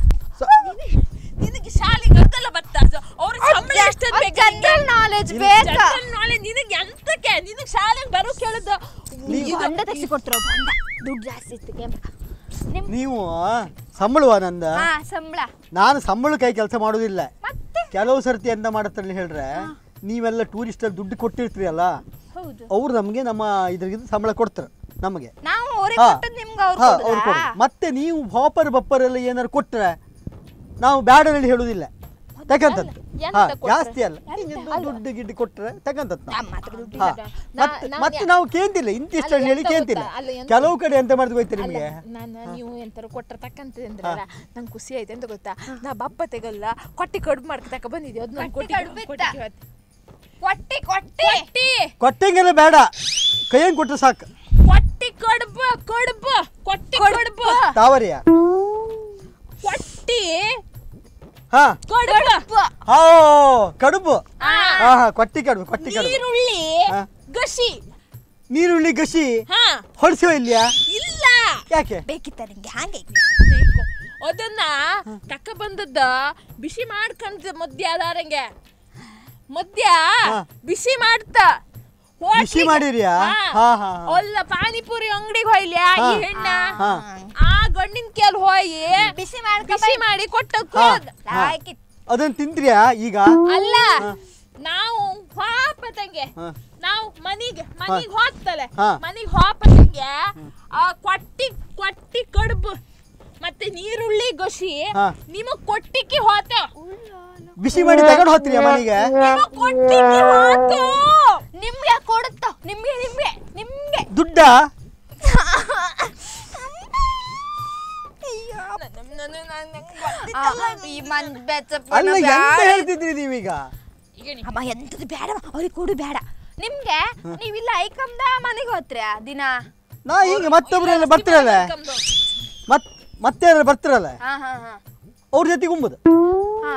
ನಿನಗೆ ಶಾಲೆಗೆ ಅದೆಲ್ಲ ಬರ್ತಾ ಅವ್ರ ಸಂಬಳ ಎಷ್ಟು ಜನರಲ್ ನಾಲೆಜ್ ಬೇಕಾ ನಾಳೆ ನಿನಗೆ ಎಂತಕ್ಕೆ ನಿನಗೆ ಶಾಲೆಗೆ ಬರೋ ಕೇಳಿದ್ದು ನೀವು ಬಂಡ ತೆಗ್ಸಿ ಕೊಡ್ತೀರ ಬಂಡ ದುಡ್ಡು ಜಾಸ್ತಿ ಇತ್ತು ಕೇಂದ್ರ ನಿಮ್ ನೀವು ಸಂಬಳವಾ ನಂದ ಹಾ ಸಂಬಳ ನಾನು ಸಂಬಳ ಕೈ ಕೆಲಸ ಮಾಡೋದಿಲ್ಲ ಮತ್ತೆ ಕೆಲವು ಸರ್ತಿ ಎಂತ ಮಾಡತ್ತಲ್ಲಿ ಹೇಳ್ರೆ ನೀವೆಲ್ಲ ಟೂರಿಸ್ಟ್ ದುಡ್ಡು ಕೊಟ್ಟಿರ್ತೀರಿ ಅಲ್ಲ ಹೌದು ಅವ್ರು ನಮಗೆ ನಮ್ಮ ಇದ್ರಿಗಿಂತ ಸಂಬಳ ಕೊಡ್ತಾರೆ ನಮಗೆ ನಾವು ಅವ್ರಿಗೆ ಹಾ. ಕೊಟ್ಟದ್ ನಿಮ್ಗೆ ಅವ್ರು ಹಾ ಅವ್ರು ಕೊಡುದಾ? ಕೊಡು ಮತ್ತೆ ನೀವು ಹಾಪರ್ ಬಪ್ಪರ್ ಎಲ್ಲ ಏನಾರು ಕೊಟ್ರೆ ನಾವು ಬ್ಯಾಡ ಹೇಳಿ ಹೇಳುದಿಲ್ಲ ತಕಂತದ್ದು ಎಂತ ಹಾ ಕೊಟ್ರೆ? ಜಾಸ್ತಿ ಅಲ್ಲ ಹಿಂಗೆ ದುಡ್ಡು ಗಿಡ್ಡು ಕೊಟ್ರೆ ತಕಂತದ್ದು ನಾವು. ನಮ್ಮ ಹತ್ರ ದುಡ್ಡು ಹಾ. ಇಲ್ಲ. ಮತ್ತೆ ಮತ್ತೆ ನಾವು ಕೇಂತಿಲ್ಲ ಇಂತಿಷ್ಟು ಅಲ್ಲ, ಹೇಳಿ ಎಂತ ಕೇಂತಿಲ್ಲ ಗೊತ್ತಾ? ಅಲ್ಲ, ಎಂತ ಕೆಲವು ಕಡೆ ಎಂತ ಮಾಡಿದ್ ಹೋಯ್ತು ನಿಮಗೆ ನಾನು ನೀವು ಎಂತಾರು ಕೊಟ್ಟರೆ ತಕ್ಕಂತ ಅಂದ್ರಲ್ಲ ನಂಗೆ ಖುಷಿ ಆಯ್ತು ಅಂತ ಗೊತ್ತಾ ನಾ ಬಪ್ಪ ತೆಗಲ್ಲ ಕೊಟ್ಟಿ ಕಡುಬು ಮಾಡ್ಕ ತಕ ಬಂದಿದ್ದೆ ಅದು ನಂಗೆ ಕೊಟ್ಟಿ ಕೊಟ್ಟಿ ಕಡುಬು ಕೊಟ್ಟಿ ಇತ್ತ? ಇವತ್ತು. ಕೊಟ್ಟಿ ಕೊಟ್ಟಿ ಕೊಟ್ಟಿ ಕೊಟ್ಟಂಗೆಲ್ಲ ಬೇಡ ಕೈಯಂಗೆ ಕೊಟ್ರೆ ಸಾಕು ಕೊಟ್ಟಿ ಕಡುಬು ಕಡುಬು ಕೊಟ್ಟಿ ಕಡುಬು ತಾವರಿಯ ಕೊಟ್ಟಿ ಹಾ ಕಡುಬು ಹಾ ಕಡುಬು ಹಾ ಹಾ ಕೊಟ್ಟಿ ಕಡುಬು ಕೊಟ್ಟಿ ಕಡುಬು ಈರುಳ್ಳಿ ಹಾ. ಗಸಿ ನೀರುಳ್ಳಿ ಗಸಿ ಹಾ ಹೊಳ್ಸೋ ಇಲ್ಯಾ ಇಲ್ಲ ಯಾಕೆ ಬೇಕಿತ್ತ ನಿಂಗೆ ಹಂಗೆ ಬೇಕು. ಅದನ್ನ ತಕ ಬಂದದ್ದ ಬಿಸಿ ಮಾಡ್ಕೊಂಡ್ ಮದ್ಯ ಅದಾರಂಗೆ ಮದ್ಯ ಹಾ. ಬಿಸಿ ಮಾಡ್ತ ಬಿಸಿ ಮಾಡಿರ್ಯಾ? ಹಾ, ಹಾ, ಹಾ. ಅಲ್ಲ ಪಾನಿಪುರಿ ಅಂಗಡಿಗೆ ಹೋಯ್ಲ್ಯಾ ಈ ಹಾ. ಹೆಣ್ಣ ಹಾ. ಆ ಗಂಡಿನ ಕೇಲ್ ಹೋಯಿ ಬಿಸಿ ಮಾಡ್ಕ ಬಿಸಿ ಮಾಡಿ ಕೊಟ್ಟ ಹಾ ಹಾ. ಲಾಯ್ಕಿತ್ ಅದನ್ನ ತಿಂದ್ರಿಯಾ ಈಗ ಅಲ್ಲ ನಾವು ಹೋಪತಂಗೆ ಹಾ. ನಾವು ಮನಿಗೆ ಮನಿಗೆ ಹೋಗ್ತಲೆ ಹಾ. ಮನಿಗೆ ಹೋಪತಂಗೆ ಆ ಕೊಟ್ಟಿ ಕೊಟ್ಟಿ ಕಡುಬು ಮತ್ತೆ ನೀರುಳ್ಳಿ ಗೊಸಿ ಹಾ. ನಿಮಗ್ ಕೊಟ್ಟಿಕ್ಕೆ ಹೋತ ಬಿಸಿ ಮಾಡಿ ತಗೊಂಡು ಹೋಗ್ತೀರಿ ಮನೆಗೆ ನಿಮಗ್ ಕೊಟ್ಟಿಕ್ಕೆ ಹೋತು ನಿಮ್ಗೆ ಕೊಡುತ್ತ ನಿಮ್ಗೆ ನಿಮ್ಗೆ ನಿಮ್ಗೆ ದುಡ್ಡ ಆ, ಈ ಮನ್ ಬೆಚ್ಚಪ್ಪ ಅಲ್ಲ ಎಂತ ಹೇಳ್ತಿದ್ರಿ ನೀವೀಗ ಅಮ್ಮ ಎಂತದು ಬೇಡ ಅವ್ರಿಗೆ ಕೊಡು ಬೇಡ ನಿಮ್ಗೆ ನೀವಿಲ್ಲ ಐಕಮ್ದ ಮನೆಗೆ ಹೋತ್ರ್ಯಾ ದಿನ ನಾ ಈಗ ಮತ್ತೊಬ್ರೆಲ್ಲ ಬರ್ತಿರಲ್ಲ ಮತ್ ಮತ್ತೆ ಯಾರು ಬರ್ತಿರಲ್ಲ ಹಾ ಹಾ ಹಾ ಅವ್ರ ಜೊತೆಗೆ ಉಂಬುದು ಹಾ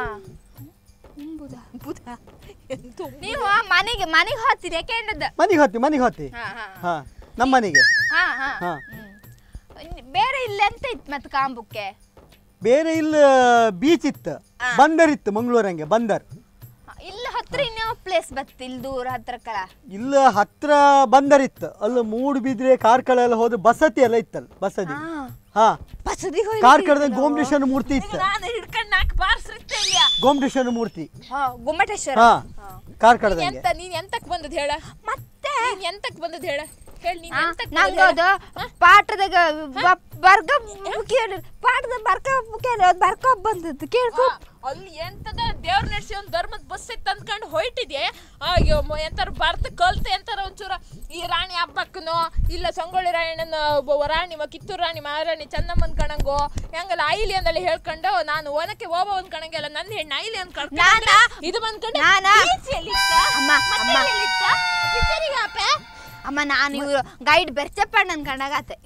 ನೀವು ಮನೆಗೆ ಮನೆಗೆ ಹೋಗ್ತೀರಿ ಯಾಕೆಂಡದ ಮನೆಗೆ ಹೋಗ್ತಿ ಮನೆಗೆ ಹೋಗ್ತಿ ಹಾ ಹಾ ಹಾ ನಮ್ಮ ಮನೆಗೆ ಹಾ ಹಾ ಹಾ ಹ್ಮ್. ಬೇರೆ ಇಲ್ಲ ಎಂತ ಇತ್ತು ಮತ್ತೆ ಕಾಂಬುಕ್ಕೆ ಬೇರೆ ಇಲ್ಲ ಬೀಚ್ ಇತ್ತು ಬಂದರ್ ಇತ್ತು ಮಂಗಳೂರಂಗೆ ಬಂದರ್ ಇಲ್ಲ ಹತ್ರ ಇನ್ಯಾವ ಪ್ಲೇಸ್ ಬತ್ತು ಇಲ್ಲಿ ದೂರ ಹತ್ರಕ್ಕಲ್ಲ ಇಲ್ಲ ಹತ್ರ ಬಂದರ್ ಇತ್ತು ಅಲ್ಲಿ ಮೂಡು ಬಿದ್ರೆ ಕಾರ್ಕಳ ಎಲ್ಲ ಹೋದ್ರೆ ಬಸತಿ ಎಲ್ಲ ಇತ್ತಲ್ಲ ಬಸದಿ ಹಾ ಬಸದಿ ಕಾರ್ಕಳದ ಗೋಮಟೇಶ್ವರ ಮೂರ್ತಿ ಇತ್ತು ನಾನು ಹಿಡ್ಕೊಂಡ್ ನಾಲ್ಕು ಬಾರ್ಸ್ರಿತ್ತೆ ಇಲ್ಲ ಗೋಮಟೇಶ್ವರ ಮೂರ್ತಿ ಗುಮ್ಮಟೇಶ್ವರ ಹಾ ಕಾರ್ಕಳದಂಗೆ ಎಂತ ನೀನ್ ಎಂತಕ್ ಬಂದದ್ ಹೇಳ ಮತ್ತೆ ನೀನ್ ಎಂತಕ್ ಬಂದದ್ ಹೇಳ ಹೇಳ ನೀನ್ ಎಂತಕ್ ನಂಗೆ ಬಂದದ್ ಹೇಳ? ಅದು ಪಾಠದಾಗ ಬ- ಬರ್ಗ ಕೇಳಿ ಪಾಠದ ಬರ್ಕ ಕೇಳಿ ಅದು ಬರ್ಕ ಬಂದದ್ದು ಕೇಳ್ಕೊ ಆ, ಅಲ್ಲಿ ಎಂತದ ದೇವ್ರ ನಡೆಸಿ ಒಂದ್ ಧರ್ಮದ ಬಸ್ ಇತ್ತು ಅಂದ್ಕೊಂಡು ಹೊಯ್ಟಿದ್ಯೆ ಅಯ್ಯೋ ಮ- ಎಂತಾರ ಬರ್ತ ಕಲ್ತೆ ಎಂತಾರ ಒಂಚೂರ ಈ ರಾಣಿ ಹಬ್ಬಕ್ಕನೋ ಇಲ್ಲ ಸಂಗೊಳ್ಳಿ ರಾಯಣ್ಣನ ಒಬ್ಬ ರಾಣಿ ಮ- ಕಿತ್ತೂರು ರಾಣಿ ಮಹಾರಾಣಿ ಚನ್ನಮ್ಮನ್ ಕಣಂಗೋ ಹೆಂಗಲ್ಲ ಐಲಿ ಅಂದಲ್ಲಿ ಹೇಳ್ಕೊಂಡು ನಾನು ಒನಕ್ಕೆ ಓಬ ಒಂದ್ ಕಣಂಗೆಲ್ಲ ನನ್ನ ಹೆಣ್ಣು ಐಲಿ ಅಂತ ನಾನ? ಇದು ಬಂದ್ಕೊಂಡು ನಾನ? ಅಮ್ಮ, ಅಮ್ಮ. ಪಿಕ್ಚರಿಗೆ ಆಪೆ ಅಮ್ಮ ನಾನು ಇವರು ಗೈಡ್ ಬೆರ್ಚಪ್ಪ ನನ್ ಕಣ್ಣಾಗತ್ತೆ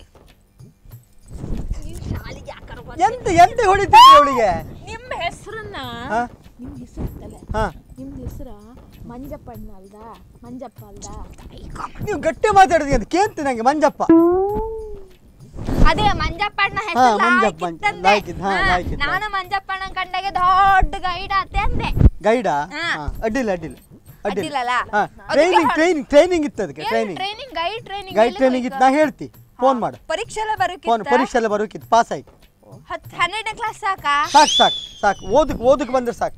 ಎಂತ ಎಂತ ಹೊಡಿತೀರಿ ಅವಳಿಗೆ ನಿಮ್ಮ ಹೆಸರನ್ನ ಹಾ ನಿಮ್ ಹೆಸರು ಇತ್ತಲ್ಲ ಹಾ ನಿಮ್ದು ಹೆಸರ ಮಂಜಪ್ಪಣ್ಣ ಅಲ್ದ ಮಂಜಪ್ಪ ಅಲ್ದ ನೀವು ಗಟ್ಟಿ ಮಾತಾಡಿದ್ರಿ ಅಂತ ಕೇಳ್ತೀನಿ ನಂಗೆ ಮಂಜಪ್ಪ ಅದೇ ಮಂಜಪ್ಪಣ್ಣ ಹಾ, ಹೆಸರು ಮಂಜಪ್ಪ ಲಾಯ್ಕಿತ್ತಂದೆ. ಅಂತ, ಲಾಯ್ಕಿತ್ತು, ಹಾ, ಹಾ, ಲಾಯ್ಕಿತ್ತು. ನಾನು ಮಂಜಪ್ಪಣ್ಣ ಕಂಡಾಗೆ ದೊಡ್ಡ ಗೈಡ್ ಆತೆ ಅಂದೆ ಗೈಡಾ ಹಾ. ಹಾ ಅಡ್ಡಿಲ್ಲ ಅಡ್ಡಿಲ್ಲ ಅಡ್ಡಿಲ್ಲಲ್ಲ? ಹಾ ಅದಕ್ಕೆ ಟ್ರೈನಿಂಗ್ ಹೊಡ್- ಟ್ರೈನಿಂಗ್ ಟ್ರೈನಿಂಗ್ ಇತ್ತು ಅದಕ್ಕೆ ಏನು training training guide training guide training ಇತ್ತು ನಾ ಹೇಳ್ತಿ ಫೋನ್ ಮಾಡು ಪರೀಕ್ಷೆ ಎಲ್ಲ ಫೋನ್ ಬರೋಕೆ ಪರೀಕ್ಷೆ ಎಲ್ಲ ಬರೋಕಿತ್ತು ಪಾಸ್ ಆಯ್ತು ಹತ್ತು ಹನ್ನೆರಡನೇ ಕ್ಲಾಸ್ ಸಾಕಾ ಸಾಕು ಸಾಕು ಸಾಕು ಓದಕ್ ಓದಕ್ ಬಂದ್ರೆ ಸಾಕು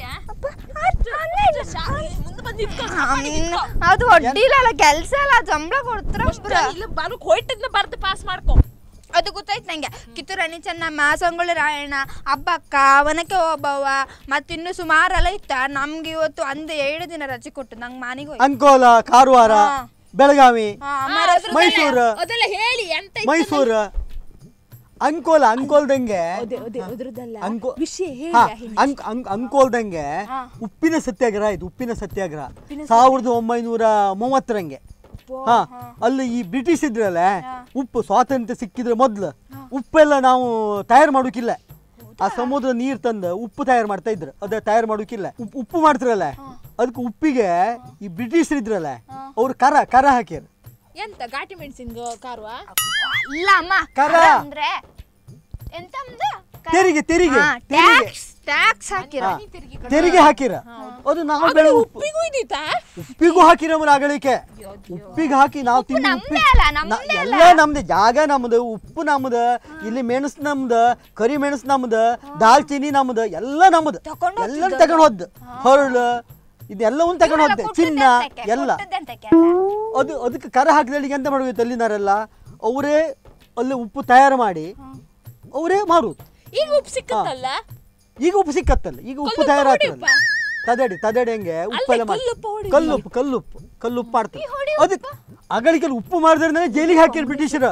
ಮುಂದೆ ಬಂದು ಹ್ಮ್, ಅದು ಒಡ್ಡಿಲ್ಲ ಕೆಲ್ಸ ಅಲ್ಲ ಸಂಬಳ ಕೊಡ್ತಾರ ಇಲ್ಲ ಬಾರು ಹೋಯ್ತದ್ನ ಬರ್ದು ಪಾಸ್ ಮಾಡ್ಕೊ ಅದು ಗೊತ್ತಾಯ್ತು ನಂಗೆ ಕಿತ್ತೂರು ರಾಣಿ ಚೆನ್ನಮ್ಮ ಸಂಗೊಳ್ಳಿ ರಾಯಣ್ಣ ಹಬ್ಬಕ್ಕ ವನಕ್ಕೆ ಓಬವ್ವ ಮತ್ತಿನ್ನು ಸುಮಾರೆಲ್ಲ ಇತ್ತ ನಮ್ಗೆ ಇವತ್ತು ಅಂದ ಎರಡು ದಿನ ರಜೆ ಕೊಟ್ಟು ನಂಗೆ ಮನೆಗೆ ಹೋಯ್ತು ಅಂಕೋಲ ಕಾರವಾರ ಹಾ. ಬೆಳಗಾವಿ ಹಾ, ಅಮ್ಮಾರ ಮೈಸೂರು ಅದೆಲ್ಲ ಹೇಳಿ ಎಂತ ಮೈಸೂರು ಅಂಕೋಲ ಅಂಕೋಲ್ದಂಗೆ ಅದ್ರದ್ದಲ್ಲ ಅಂಕೋ ವಿಷಯ ಹಾ, ಹೇಳಿ ಅಂಕ್- ಅಂಕ್- ಅಂಕೋಲ್ದಂಗೆ ಉಪ್ಪಿನ ಸತ್ಯಾಗ್ರಹ ಇದು ಉಪ್ಪಿನ ಸತ್ಯಾಗ್ರಹ ಸಾವಿರದ ಒಂಬೈನೂರ ಮೂವತ್ತರಂಗೆ ಹಾ ಅಲ್ಲಿ ಈ ಬ್ರಿಟಿಷ್ ಇದ್ರಲ್ಲ ಉಪ್ಪು ಸ್ವಾತಂತ್ರ್ಯ ಸಿಕ್ಕಿದ್ರೆ ಮೊದ್ಲು ಉಪ್ಪೆಲ್ಲ ನಾವು ತಯಾರು ಮಾಡೋಕಿಲ್ಲ ಆ ಸಮುದ್ರ ನೀರ್ ತಂದು ಉಪ್ಪು ತಯಾರು ಮಾಡ್ತಾ ಇದ್ರು ಅದ ತಯಾರು ಮಾಡೋಕಿಲ್ಲ ಉಪ್ಪು ಉಪ್ಪು ಮಾಡ್ತಿರಲ್ಲ ಅದಕ್ಕೆ ಉಪ್ಪಿಗೆ ಈ ಬ್ರಿಟಿಷರ್ ಇದ್ರಲ್ಲ ಅವ್ರು ಕರ ಕರ ಹಾಕ್ಯಾರ ಎಂತ ಘಾಟಿ ಮೆಣಸಿನ ಕಾರುವ ಇಲ್ಲ ಅಮ್ಮ ಕರ. ಕರ ಅಂದ್ರೆ ಎಂತ ಅಂದ? ಕರ. ತೆರಿಗೆ ತೆರಿಗೆ ಹಾ, ತೆರಿಗೆ ಟ್ಯಾಕ್ಸ್ ಟ್ಯಾಕ್ಸ್ ಹಾಕಿರ ತೆರಿಗೆ ಹಾಕಿರ ಅದು ನಾವು ಬೆಳೆ ಉಪ್ಪು ಉಪ್ಪಿಗೂ ಇದ್ದೀತಾ ಉಪ್ಪಿಗೂ ಹಾಕಿರಮ್ರ ಆಗಳಿಕೆ ಉಪ್ಪಿಗೆ ಹಾಕಿ ನಾವು ತಿಂದು ಉಪ್ಪಿ ನಮ್ದೇ ಅಲ್ಲ, ನ- ನಮ್ದೇ ಎಲ್ಲ ನಮ್ದು ಜಾಗ ನಮ್ದು ಉಪ್ಪು ನಮ್ದು ಇಲ್ಲಿ ಮೆಣಸು ನಮ್ದು ಕರಿ ಮೆಣಸು ನಮ್ದು ದಾಲ್ಚಿನ್ನಿ ನಮ್ದು ಎಲ್ಲ ನಮ್ದು ತಗೊಂಡ್ ಎಲ್ಲ ತಗೊಂಡ್ ಹೋದ್ ಹೊರಳು ಇದೆಲ್ಲವನ್ನ ತಗೊಂಡ್ ಹೋದ್ದೆ ಚಿನ್ನ ಎಲ್ಲ ಅದು ಅದಕ್ಕೆ ಕರ ಹಾಕಿದಳಿಗೆ ಎಂತ ಮಾಡ್ಬೇಕು ಅಲ್ಲಿನಾರೆಲ್ಲ ಅವರೇ ಅಲ್ಲಿ ಉಪ್ಪು ತಯಾರು ಮಾಡಿ ಅವರೇ ಮಾರುದು ಈಗ ಉಪ್ಪು ಸಿಕ್ಕತ್ತಲ್ಲ ಈಗ ಉಪ್ಪು ಸಿಕ್ಕತ್ತಲ್ಲ ಈಗ ಉಪ್ಪು ತಯಾರಾಗ್ತದಲ್ಲ ತದಡಿ ತದಡಿ ಹಂಗೆ ಉಪ್ಪೆಲ್ಲ ಮಾಡಿ ಕಲ್ಲುಪ್ಪು ಕಲ್ಲುಪ್ಪು ಕಲ್ಲುಪ್ಪು ಮಾಡ್ತಾರೆ ಅದಕ್ಕೆ ಅಗಳಿಕೆ ಉಪ್ಪು ಮಾಡಿದ್ರೆ ಜೈಲಿಗೆ ಹಾಕಿರು ಬ್ರಿಟಿಷರು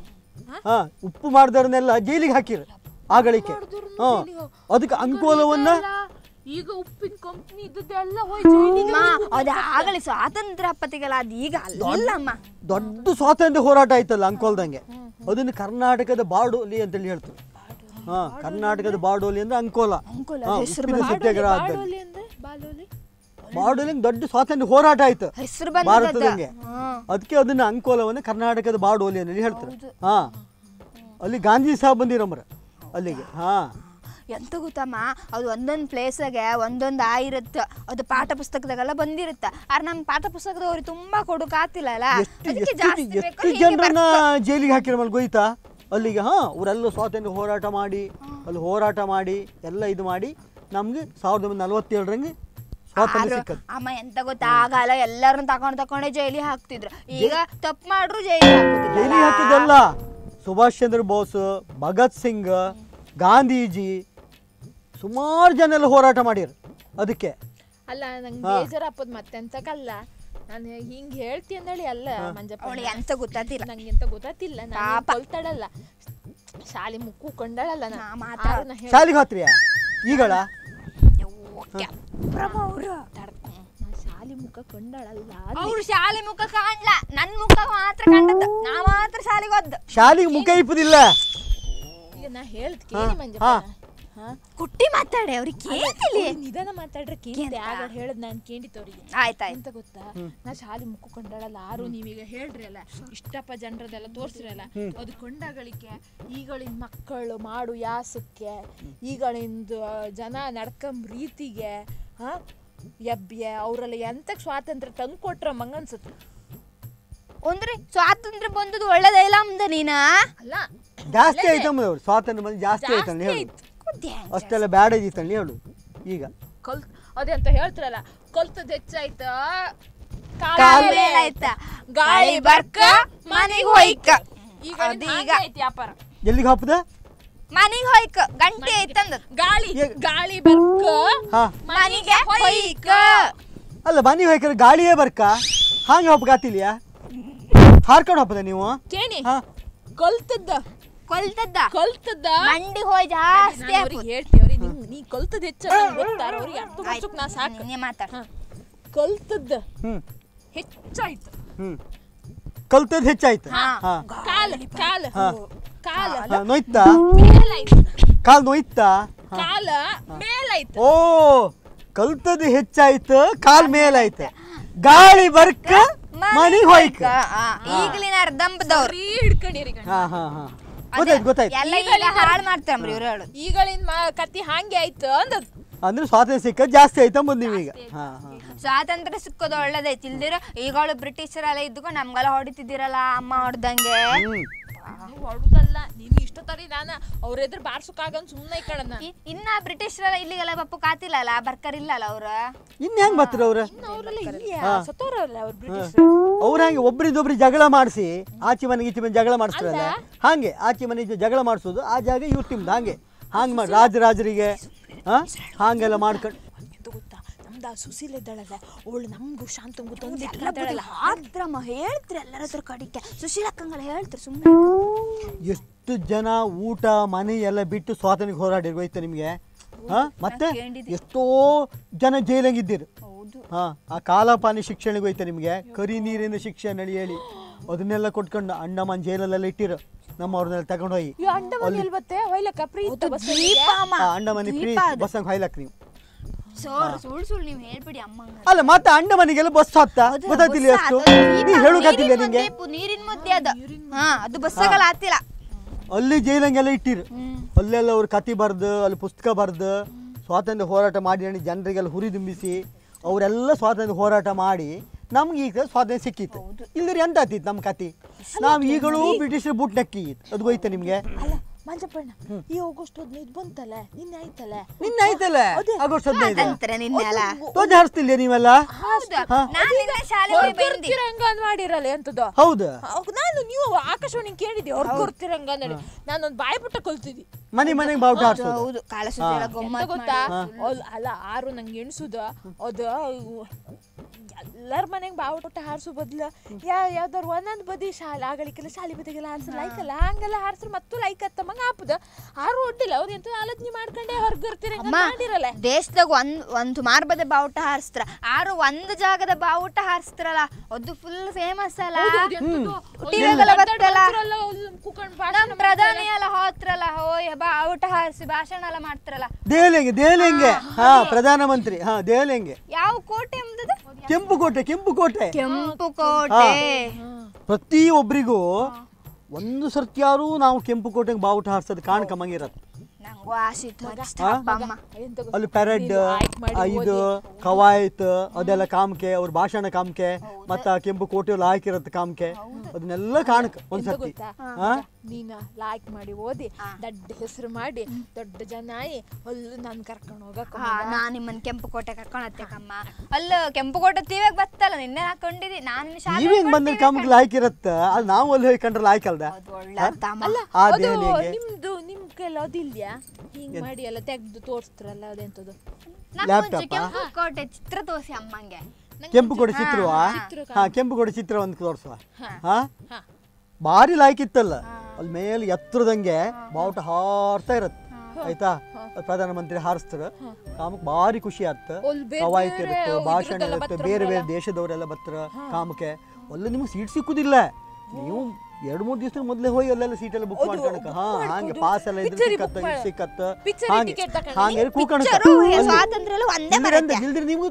ಹಾ ಉಪ್ಪು ಮಾಡಿದವ್ರನ್ನೆಲ್ಲ ಜೈಲಿಗೆ ಹಾಕಿರು ಆಗಳಿಕೆ ಹಾ ಅದಕ್ಕೆ ಅಂಕೋಲವನ್ನ ಈಗ ಉಪ್ಪಿನ ಕಂಪ್ನಿ ಇದ್ದದ್ದೆಲ್ಲ ಹೋಯ್ತು ಅದು ಆಗಲಿ ಸ್ವಾತಂತ್ರ್ಯ ಹಪ್ಪತ್ತಿಗೆಲ್ಲ ಅದು ಈಗ ಅಲ್ಲಮ್ಮ ದೊಡ್ಡ ಸ್ವಾತಂತ್ರ್ಯ ಹೋರಾಟ ಆಯ್ತಲ್ಲ ಅಂಕೋಲ್ದಂಗೆ ಅದನ್ನು ಕರ್ನಾಟಕದ ಬಾಡೋಲಿ ಅಂತೇಳಿ ಹೇಳ್ತಾರೆ ಹಾ ಕರ್ನಾಟಕದ ಬಾಡೋಲಿ ಅಂದ್ರೆ ಅಂಕೋಲ ಹಾ, ಉಪ್ಪಿನ ಸತ್ಯಾಗ್ರಹ ಆದಲ್ಲಿ ಅಂದ್ರೆ ಬಾಲೋಲಿ ಬಾಡೋಲಿ ದೊಡ್ಡ ಸ್ವಾತಂತ್ರ್ಯ ಹೋರಾಟ ಆಯ್ತು ಹೆಸರು ಬಂದದ್ದು ಭಾರತದಂಗೆ ಅದಕ್ಕೆ ಅದನ್ನ ಅಂಕೋಲವನ್ನ ಕರ್ನಾಟಕದ ಬಾಡೋಲಿ ಅಂತ ಹೇಳ್ತಾರೆ ಹಾ ಅಲ್ಲಿ ಗಾಂಧಿ ಸಾಹೇಬ್ ಬಂದಿರಮ್ರ ಅಲ್ಲಿಗೆ ಹಾ ಎಂತ ಗೊತ್ತಮ್ಮ ಅದು ಒಂದೊಂದು ಪ್ಲೇಸಾಗೆ ಒಂದೊಂದು ಆಗಿರುತ್ತೆ ಅದು ಪಾಠ ಪುಸ್ತಕದಾಗೆಲ್ಲ ಬಂದಿರುತ್ತೆ ಆದ್ರೆ ನಮ್ಮ ಪಾಠ ಪುಸ್ತಕದವ್ರಿಗೆ ತುಂಬಾ ಕೊಡೋಕಾತಿಲ್ಲ ಅಲ್ಲ ಎಷ್ಟು ಅದಕ್ಕೆ ಎಷ್ಟು ಜಾಸ್ತಿ ಬೇಕು ಎಷ್ಟು ಹೀಗೆ ಜನರನ್ನ ಜೈಲಿಗೆ ಹಾಕಿರಮಲ್ ಗೊಯ್ತಾ ಅಲ್ಲಿಗೆ ಹಾ ಅವರೆಲ್ಲ ಸ್ವಾತಂತ್ರ್ಯ ಹೋರಾಟ ಮಾಡಿ ಅಲ್ಲಿ ಹೋರಾಟ ಮಾಡಿ ಎಲ್ಲ ಇದು ಮಾಡಿ ನಮ್ಗೆ ಸಾವಿರದ ಒಂಬೈನೂರ ನಲವತ್ತೇಳರಂಗೆ ಸ್ವಾತಂತ್ರ್ಯ ಆರು- ಸಿಕ್ಕದು ಅಮ್ಮ ಎಂತ ಗೊತ್ತಾ ಆಗಲ್ಲ ಎಲ್ಲರನ್ನ ತಗೊಂಡ್ ತಕೊಂಡೆ ಜೈಲಿಗೆ ಹಾಕ್ತಿದ್ರು ಈಗ ತಪ್ಪು ಮಾಡ್ರು ಜೈಲಿಗೆ ಹಾಕುದಿಲ್ಲ ಜೈಲಿಗೆ ಹಾಕಿದ್ದಲ್ಲ ಸುಭಾಷ್ ಚಂದ್ರ ಬೋಸ್ ಭಗತ್ ಸಿಂಗ್ ಗಾಂಧೀಜಿ ಸುಮಾರು ಜನ ಎಲ್ಲ ಹೋರಾಟ ಮಾಡ್ಯಾರ ಅದಕ್ಕೆ ಅಲ್ಲ ನಂಗೆ ಹಾ. ಬೇಜಾರಪ್ಪದ್ ಮತ್ತೆ ಅಂತಕಲ್ಲ ನಾನು ಹಿಂಗ್ ಹೇಳ್ತಿ ಅಂದೇಳಿ ಅಲ್ಲ ಮಂಜಪ್ಪ ಅವಳಿಗೆ ಎಂತ ಗೊತ್ತಾತಿಲ್ಲ ನಂಗೆ ಎಂತ ಗೊತ್ತಾತಿಲ್ಲ ನಾನು ಪಾಪ. ಕೊಲ್ತಾಳಲ್ಲ ಶಾಲೆ ಮುಕ್ಕು ಕೊಂಡಳಲ್ಲ ನಾ ನಾ ಮಾತಾಡ್- ಆರು ನಾ ಹೇಳ್- ಶಾಲೆಗೆ ಹೋತ್ರಿಯಾ ಈಗಳ ನಾ ಶಾಲೆ ಮುಖ ಕೊಂಡಳಲ್ಲ ಅವ್ರು ಶಾಲೆ ಮುಖ ಕಾಣ್ಲ ನನ್ ಮುಖ ಮಾತ್ರ ಕಂಡದ್ದು ನಾ ಮಾತ್ರ ಶಾಲೆಗೆ ಹೋದ್ದು ಶಾಲೆಗೆ ಮುಖ ಇಪ್ಪದಿಲ್ಲ ಈಗ ನಾ ಹೇಳ್ದ್ ಕೇಳಿ ಮಂಜಪ್ಪ ಹಾ. ಹಾ ಕುಟ್ಟಿ ಮಾತಾಡೆ ಅವ್ರಿಗೆ ಕೇಳ್ತಿಲ್ಲ ಅವ್ರು ನಿಧಾನ ಮಾತಾಡ್ರೆ ಕೇಳ್ತೆ ಆಗ ಹೇಳದ್ ನಾನು ಕೇಳಿತವ್ರಿಗೆ ಆಯ್ತಾಯ್ತು ಎಂತ ಗೊತ್ತಾ ನಾ ಶಾಲೆ ಮುಕ್ಕು ಕೊಂಡಳಲ್ಲ ಆರು ನೀವೀಗ ಹೇಳ್ರಿ ಅಲ್ಲ ಇಷ್ಟಪ್ಪ ಜನರದೆಲ್ಲ ತೋರ್ಸಿರಲ್ಲ ಅದು ಕೊಂಡಗಳಿಕೆ ಈಗಳಿನ ಮಕ್ಕಳು ಮಾಡು ಯಾಸಕ್ಕೆ ಈಗಳಿಂದ ಜನ ನಡ್ಕಂಬ ರೀತಿಗೆ ಹಾ ಎಬ್ಬ್ಯ ಅವರೆಲ್ಲ ಎಂತಕ್ ಸ್ವಾತಂತ್ರ್ಯ ತಂದು ಕೊಟ್ರ ಮಂಗನ್ಸುತ್ತೆ ಅಂದ್ರೆ ಸ್ವಾತಂತ್ರ್ಯ ಬಂದದ್ದು ಒಳ್ಳೇದೇ ಇಲ್ಲ ಅಂದ ನೀನ ಅಲ್ಲ ಜಾಸ್ತಿ ಆಯ್ತಮ್ಮ ಅವ್ರು ಸ್ವಾತಂತ್ರ್ಯ ಬಂದು ಜಾಸ್ತಿ ಆಯ್ತಂದು ಹೇಳು ಅಷ್ಟೆಲ್ಲ ಬ್ಯಾಡ ಇದ್ದಿತ್ತಂದು ಹೇಳು ಈಗ ಕಲ್ ಅದೆಂತ ಹೇಳ್ತಾರಲ್ಲ ಕಲ್ತದ್ ಹೆಚ್ಚಾಯ್ತ ಕಾಲ್ ಮೇಲಾಯ್ತ, ಗಾಳಿ ಬರ್ಕ ಮನೆಗ್ ಹೋಯ್ಕ. ಈಗ ಅದು ಈಗ. ಈಗ ಐತಿ ವ್ಯಾಪಾರ ಎಲ್ಲಿಗೆ ಹಾಪದ ಮನೆಗೆ ಹೋಯ್ಕ ಗಂಟೆ ಐತಂದ ಗಾಳಿ ಏ- ಗಾಳಿ ಬರ್ಕ ಹಾ ಮನೆಗೆ ಹೋಯ್ಕ ಅಲ್ಲ ಬನ್ನಿ ಹೋಯ್ಕರ ಗಾಳಿಯೇ ಬರ್ಕ ಹಾಂಗೆ ಹಬ್ಬಗಾತಿಲ್ಯಾ ಹಾರ್ಕೊಂಡು ಹಬ್ಬದ ನೀವು ಕೇಣಿ ಹಾ ಕಲ್ತದ್ದ ಕೊಲ್ತದ್ದ ಕಲ್ತದ್ದ ಮಂಡಿ ಹೋಯ್ ಜಾಸ್ತಿ ನಾನು ಅವ್ರಿಗೆ ಹೇಳ್ತೀವಿ ಅವ್ರಿಗೆ ನಿಂಗ್ ನೀ ಕಲ್ತದ್ ಹೆಚ್ಚ ಗೊತ್ತಾರ ಅವ್ರಿಗೆ ಅರ್ಥ ಮಾಡ್ಸೋಕ್ ನಾ ಸಾಕು ನೀ ಮಾತಾಡ ಹಾ. ಕಲ್ತದ್ದ ಹ್ಮ್ ಹೆಚ್ಚಾಯ್ತು ಹ್ಮ್ ಕಲ್ತದ್ ಹೆಚ್ಚಾಯ್ತು ಹಾ. ಹಾ ಕಾಲ ಕಾಲ ಹಾ. ಕಾಲ ಹಾ, ನೋಯ್ತಾ ಮೇಲಾಯ್ತು ಕಾಲ್ ನೋಯ್ತಾ ಕಾಲ ಮೇಲಾಯ್ತು ಓ ಕಲ್ತದ್ ಹೆಚ್ಚಾಯ್ತು ಕಾಲ್ ಮೇಲಾಯ್ತು ಗಾಳಿ ಬರ್ಕ ಮನಿಗ್ ಹೋಯ್ಕ ಈಗಲಿನ ಅರ್ಧಂಬದವ್ರು ಸರಿ ಹಿಡ್ಕೊಂಡಿರಿ ಗಂಡ. ಹಾ ಹಾ ಹಾ ಗೊತ್ತಾಯ್ತು ಗೊತ್ತಾಯ್ತು ಎಲ್ಲ ಈಗ ಹಾಳು ಮಾಡ್ತಾರ್ರಿ ಇವ್ರು ಹೇಳೋದು ಈಗಳಿನ್ ಮ- ಕತ್ತಿ ಹಾಂಗೆ ಆಯ್ತು ಅಂದದ್ ಅಂದ್ರೆ ಸ್ವಾತಂತ್ರ್ಯ ಸಿಕ್ಕ ಜಾಸ್ತಿ ಆಯ್ತಾ ಬಂದ್ ನೀವೀಗ ಹಾ ಹಾ ಸ್ವಾತಂತ್ರ್ಯ ಸಿಕ್ಕೋದು ಒಳ್ಳೇದೈತಿ ಇಲ್ದಿರ ಈಗಳು ಬ್ರಿಟಿಷರೆಲ್ಲ ಇದ್ದುಕೊಂಡು ನಮ್ಗೆಲ್ಲ ಹೊಡಿತಿದ್ದೀರಲ್ಲ ಅಮ್ಮ ಹೊಡ್ದಂಗೆ ಹ್ಮ್ ಹೊಡುದಲ್ಲ ನೀನು ಇಷ್ಟ ತರಿ ನಾನ ಅವ್ರ ಎದುರು ಬಾರ್ಸಕ್ಕಾಗನ್ ಸುಮ್ಮನೆ ಈ ಕಡೆ ಇ- ಇನ್ನ ಬ್ರಿಟಿಷರೆಲ್ಲ ಇಲ್ಲಿಗೆಲ್ಲ ಬಪ್ಪು ಕಾತಿಲ್ಲಲ್ಲ ಬರ್ಕರಿಲ್ಲಲ್ಲ ಅವ್ರ ಇನ್ ಹೆಂಗ್ ಬರ್ತಾರ ಅವ್ರ ಅವರೆಲ್ಲ ಇಲ್ಲ ಸತ್ತೋರಲ್ಲ ಅವ್ರು ಬ್ರಿಟಿಷ್ ಅವ್ರ ಹಂಗೆ ಒಬ್ರಿದ್ದೊಬ್ರಿಗೆ ಜಗಳ ಮಾಡಿಸಿ ಆಚೆ ಮನೆಗೆ ಈಚೆ ಮನೆ ಜಗಳ ಮಾಡಿಸ್ತಾರಲ್ಲ ಹಾಗೆ ಆಚೆ ಮನೆ ಈಚೆ ಜಗಳ ಮಾಡಿಸೋದು ಆ ಜಾಗ ಇವ್ರ ತಿಮ್ದು ಹಾಗೆ ಹಾಗೆ ಮಾಡಿ ರಾಜರಾಜರಿಗೆ ಹಾ ಹಾಗೆಲ್ಲ ಮಾಡ್ಕೊಂಡು ಎಂತ ಗೊತ್ತಾ ನಮ್ದು ಆ ಸುಶೀಲ ಇದ್ದಾಳಲ್ಲ ಅವಳು ನಮ್ಗೂ ಶಾಂತಂಗೂ ತಂದು ಆದ್ರಮ್ಮ ಹೇಳ್ತ್ರಿ ಎಲ್ಲರ ಹತ್ರ ಕಡಿಕೆ ಸುಶೀಲಕ್ಕಂಗಳ ಹೇಳ್ತ್ರಿ ಸುಮ್ಮನೆ ಎಷ್ಟು ಜನ ಊಟ ಮನೆ ಎಲ್ಲ ಬಿಟ್ಟು ಸ್ವಾತಂತ್ರ್ಯ ಹೋರಾಡಿ ಹೋಯ್ತು ನಿಮಗೆ ಹಾ ಮತ್ತೆ ಎಷ್ಟೋ ಜನ ಜೈಲಂಗಿದ್ದೀರಿ ಹಾ ಆ ಕಾಲಪಾನಿ ಶಿಕ್ಷಣಕ್ಕೆ ಹೋಯ್ತು ನಿಮಗೆ ಕರಿ ನೀರಿನ ಶಿಕ್ಷೆ ನಡಿ ಹೇಳಿ ಅದನ್ನೆಲ್ಲ ಕೊಟ್ಕೊಂಡು ಅಂಡಮಾನ್ ಜೈಲಲ್ಲೆಲ್ಲ ಇಟ್ಟಿರು ನಮ್ಮವ್ರನ್ನೆಲ್ಲ ತಗೊಂಡು ಹೋಗಿ ಈ ಅಂಡಮಾನ್ ಎಲ್ಲಿ ಬತ್ತೆ ಹೊಯ್ಲಕ್ಕ ಪ್ರೀತ ಬಸ್ ಆ ಅಂಡಮಾನಿ ಫ್ರೀ ಬಸ್ಸಂಗೆ ಹೊಯ್ಲಕ್ ನೀವು ಸೋರ್ ಸುಳ್ ಸುಳ್ ನೀವ್ ಹೇಳ್ಬಿಡಿ ಅಮ್ಮಂಗ ಅಲ್ಲ ಮತ್ತೆ ಅಂಡಮಾನಿಗೆಲ್ಲ ಬಸ್ ಹತ್ತ ಗೊತ್ತಾಗ್ತಿಲ್ಲ ಎಷ್ಟು ನೀ ಹೇಳುಕತ್ತಿಲ್ಲ ನಿಂಗೆ ನೀರಿನ ಮುದ್ದೆ ಅದು ಹಾ ಅದು ಬಸ್ಸಗಳ ಆತಿಲ್ಲ ಅಲ್ಲಿ ಜೈಲಂಗೆಲ್ಲ ಇಟ್ಟಿರು ಅಲ್ಲೆಲ್ಲ ಅವ್ರು ಕತಿ ಬರ್ದು ಅಲ್ಲಿ ಪುಸ್ತಕ ಬರ್ದು ಸ್ವಾತಂತ್ರ್ಯ ಹೋರಾಟ ಮಾಡಿ ಹೇಳಿ ಜನರಿಗೆಲ್ಲ ಹುರಿದುಂಬಿಸಿ ಅವರೆಲ್ಲ ಸ್ವಾತಂತ್ರ್ಯ ಹೋರಾಟ ಮಾಡಿ ನಮ್ಗೆ ಈಗ ಸ್ವಾತಂತ್ರ್ಯ ಸಿಕ್ಕಿತ್ತು ಇಲ್ದಿರಿ ಎಂತ ಆತಿತ್ತು ನಮ್ಮ ಕತಿ ನಾವು ಈಗಲೂ ಬ್ರಿಟಿಷರ್ ಬುಟ್ ನಕ್ಕಿ ಅದು ಹೋಯ್ತ ನಿಮ್ಗೆ ಅಲ್ಲ ಮಂಜಪ್ಪಣ್ಣ ಈ ಆಗಸ್ಟ್ ಹದಿನೈದು ಬಂತಲ್ಲ ನಿನ್ನೆ ಆಯ್ತಲ್ಲ ನಿನ್ನೆ ಆಯ್ತಲ್ಲ ಆಗಸ್ಟ್ ಹದಿನೈದು ಅಂತಾರೆ ನಿನ್ನೆ ಅಲ್ಲ ಧ್ವಜ ಹಾರಿಸ್ತಿಲ್ಲ ನೀವೆಲ್ಲ ಹೌದು ನಾನ್ ನಿನ್ನೆ ಶಾಲೆಗೆ ಬಂದಿ ತಿರಂಗ ಅಂತ ಮಾಡಿರಲ್ಲ ಎಂತದ ಹೌದು ನಾನು ನೀವು ಆಕಾಶವಾಣಿ ಕೇಳಿದ್ದೆ ಅವ್ರು ಕೊಡ್ತಿರಂಗ ಅನ್ನಿ ನಾನೊಂದು ಬಾಯಿ ಪುಟ್ಟ ಕಲ್ತಿದ್ದಿ ಮನೆ ಮನೆಗೆ ಬಾವುಟ ಹಾರಿಸೋದು ಹೌದು ಕಾಳ ಸುದ್ದಿ ಎಲ್ಲ ಎಂತ ಗಮ್ಮತ್ ಗೊತ್ತಾ ಅಲ್- ಅಲ್ಲ ಆರು ನಂಗೆ ಎಣ್ಸುದ ಅದು ಎಲ್ಲರ ಮನೆಗೆ ಬಾವುಟ ಹಾರಿಸೋ ಬದ್ಲು ಯಾ ಯಾವ್ದಾರು ಒಂದೊಂದು ಬದಿ ಶಾಲೆ ಆಗಳಿಗೆಲ್ಲ ಶಾಲೆ ಬದಿಗೆಲ್ಲ ಹಾರಿಸ್ರ ಲೈಕಲ್ಲ ಹಂಗೆಲ್ಲ ಹಾರಿಸ್ರ ಮತ್ತು ಲೈಕ್ ಹತ್ತಮ್ಮಂಗ ಆಪದ ಆರು ಒಡ್ಡಿಲ್ಲ ಅವ್ರು ಎಂತ ಆಲೋಚನೆ ಮಾಡ್ಕೊಂಡೆ ಹೊರಗಿರ್ತೀರಂಗ ಅಮ್ಮ ಮಾಡಿರಲ್ಲ ದೇಶದಾಗ ಒಂದ್ ಒಂದ್ ಸುಮಾರು ಬದ ಬಾವುಟ ಹಾರಿಸ್ತಾರ ಆರು ಒಂದ್ ಜಾಗದ ಬಾವುಟ ಹಾರಿಸ್ತಾರಲ್ಲ ಅದು ಫುಲ್ ಫೇಮಸ್ ಅಲ್ಲ ಟಿವಿಗೆಲ್ಲ ಬರ್ತಲ್ಲ ನಮ್ ಪ್ರಧಾನಿ ಎಲ್ಲ ಹೋತ್ರಲ್ಲ ಹೋಯ್ ಬಾವುಟ ಹಾರಿಸಿ ಭಾಷಣ ಎಲ್ಲ ಮಾಡ್ತಾರಲ್ಲ ದೆಹಲಿಗೆ ದೆಹಲಿಗೆ ಹಾ ಪ್ರಧಾನಮಂತ್ರಿ ಹಾ ದೆಹಲಿಗೆ ಯಾವ ಕೋಟೆ ಎಂಬುದು ಕೆಂಪು ಕೋಟೆ ಕೆಂಪು ಕೋಟೆ ಕೆಂಪು ಕೋಟೆ ಪ್ರತಿ ಒಬ್ರಿಗೂ ಒಂದು ಸರ್ತಿಯಾರು ನಾವು ಕೆಂಪು ಕೋಟೆಗೆ ಬಾವುಟ ಹಾರಿಸೋದು ಕಾಣ್ಕಮ್ಮಂಗಿರತ್ತೆ ನಂಗೂ ಆಸೆ ಇತ್ತು ಅಷ್ಟೇ ಹಾ? ಅಪ್ಪ ಅಮ್ಮ ಅಲ್ಲಿ ಪೆರಡ್ ಇದು ಕವಾಯತ್ ಅದೆಲ್ಲ ಕಾಮ್ಕೆ ಅವ್ರ ಭಾಷಣ ಕಾಮ್ಕೆ ಮತ್ತ ಆ ಕೆಂಪು ಕೋಟೆ ಹಾಕಿರತ್ತೆ ಕಾಮ್ಕೆ ಅದನ್ನೆಲ್ಲ ಕಾಣಕ್ ಒಂದ್ಸರ್ತಿ ಹಾ ನೀನ ಲೈಕ್ ಮಾಡಿ ಓದಿ ದೊಡ್ಡ ಹೆಸರು ಮಾಡಿ ದೊಡ್ಡ ಜನ ಆಗಿ ಅಲ್ಲೂ ನಾನು ಕರ್ಕೊಂಡು ಹೋಗಕ್ಕ ಹಾ ನಾ ನಿಮ್ಮನ್ ಕೆಂಪು ಕೋಟೆ ಕರ್ಕೊಂಡ್ ಹತ್ತೇಕಮ್ಮ ಅಲ್ಲ ಕೆಂಪು ಕೋಟೆ ಟಿವಿಯಾಗ ಬತ್ತಲ್ಲ ನಿನ್ನೆ ನಾ ಕಂಡಿದ್ದಿ ನಾನು ಶಾಲೆ ನೀವೇನ್ ಬಂದ್ರೆ ಕಾಮ್ಗೆ ಲಾಯ್ಕಿರತ್ತ ಅದು ನಾವು ಅಲ್ಲಿ ಹೋಗಿ ಕಂಡ್ರೆ ಲಾಯ್ಕಲ್ದ ಒಳ್ಳೆ ಅರ್ಥ ಅಮ್ಮ ಆ ಅದು ದೆಹಲಿಗೆ ನಿಮ್ದು ನಿಮ್ ಕೆಲ ಅದಿಲ್ಯಾ ಹಿಂಗ್ ಮಾಡಿ ಎಲ್ಲ ತೆಗ್ದು ತೋರಿಸ್ತಾರಲ್ಲ ಅದೆಂತದು ನಂಗೊಂಚೂರು ಲ್ಯಾಪ್ಟಾಪಾ? ಕೆಂಪು ಕೋಟೆ ಚಿತ್ರ ತೋರಿಸಿ ಅಮ್ಮಂಗೆ ಕೆಂಪು ಕೋಟೆ ಚಿತ್ರವಾ ಹಾ ಕೆಂಪು ಕೋಟೆ ಚಿತ್ರ ಒಂದು ತೋರ್ಸುವ ಹಾ ಭಾರಿ ಲಾಯ್ಕಿತ್ತಲ್ಲ ಅಲ್ಲಿ ಮೇಲೆ ಎತ್ತರದಂಗೆ ಬಾವುಟ ಹಾರ್ತಾ ಇರತ್ತೆ ಆಯ್ತಾ ಪ್ರಧಾನಮಂತ್ರಿ ಹಾರಿಸ್ತಾರ ಕಾಮಕ್ ಭಾರಿ ಖುಷಿ ಆತ ಅಲ್ಲಿ ಬೇರೆ ಕವಾಯತ್ ಬೇರೆ ಇರುತ್ತೆ ಭಾಷಣ ಇದ್ರದ್ದೆಲ್ಲ ಇರುತ್ತೆ ಬರ್ತಾರಲ್ಲ. ಬೇರೆ ಬೇರೆ ದೇಶದವರೆಲ್ಲ ಬರ್ತಾರ ಕಾಮಕ್ಕೆ ಅಲ್ಲಿ ನಿಮ್ಗೆ ಸೀಟ್ ಸಿಕ್ಕುದಿಲ್ಲ ನೀವು ಎರಡು ಮೂರು ದಿವಸ ಮೊದಲೇ ಹೋಗಿ ಅಲ್ಲೆಲ್ಲ ಸೀಟ್ ಎಲ್ಲ ಬುಕ್ ಮಾಡ್ಕೊಳಕ ಹಾ ಹಾಗೆ ಪಾಸ್ ಎಲ್ಲ ಇದ್ರೆ Picture ಸಿಕ್ಕತ್ತ book ಇದು ಸಿಕ್ಕತ್ತ Picture ಹಾಗೆ ticket ತಕೊಂಡ್ರೆ ಹಾಗೆ ಕೂಕಣಕ ಪಿಕ್ಚರು ಸ್ವಾತಂತ್ರ್ಯ ಎಲ್ಲ ಒಂದೇ ಬರುತ್ತೆ ಇಲ್ದಿರ ನೀವು